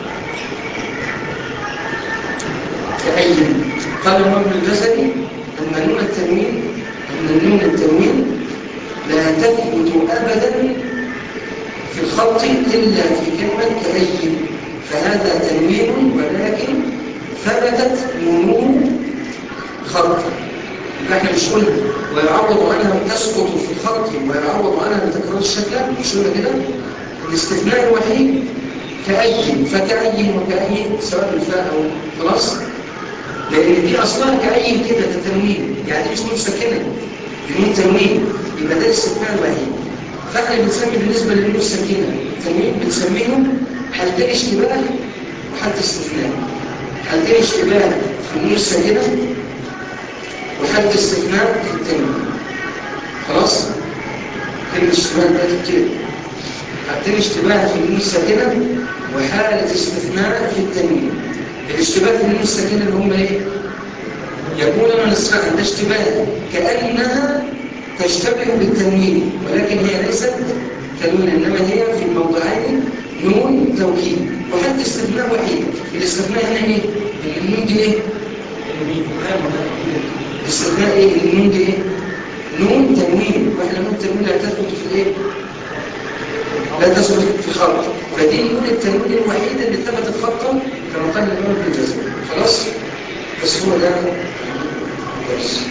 كأين قال الرب الجسدي أن نون التنوين أن نون التنوين لا تثبت أبدا في الخط إلا في كلمة كأين فهذا تنوين ولكن ثبتت نون خط احنا مش قلنا ويعوض عنها تسقط في الخط ويعوض عنها بتكرار الشكل مش قلنا كده الاستثناء الوحيد كأي فكأي وكأي سواء الفاء أو خلاص لأن دي أصلها كأي كده تتنوين يعني دي مش نون ساكنة دي نون تنوين يبقى ده الاستثناء الوحيد فاحنا بنسمي بالنسبة للنون الساكنة التنوين بنسميهم حالتين اشتباه وحالة استثناء حالتين اشتباه في النون الساكنة وحالة استثناء في التنوين خلاص كلمة اشتباه ده كتير حالتين اشتباه في النون الساكنة وحالة استثناء في التنوين الاشتباه في النون الساكنة اللي هم ايه؟ يقول أنا نسمع ده اشتباه كأنها تشتبه بالتنوين ولكن هي ليست تنوين إنما هي في الموضعين نون توكيد وحتى استثناء وحيد الاستثناء هنا ايه؟ النون دي ايه؟ الاستثناء ايه؟ النون دي ايه؟ نون تنوين واحنا نون تنوين لا تثبت في ايه؟ لا تثبت في خلق فدي نون التنوين الوحيدة اللي ثبتت خطا كما قال الإمام ابن جزم خلاص بس هو ده درس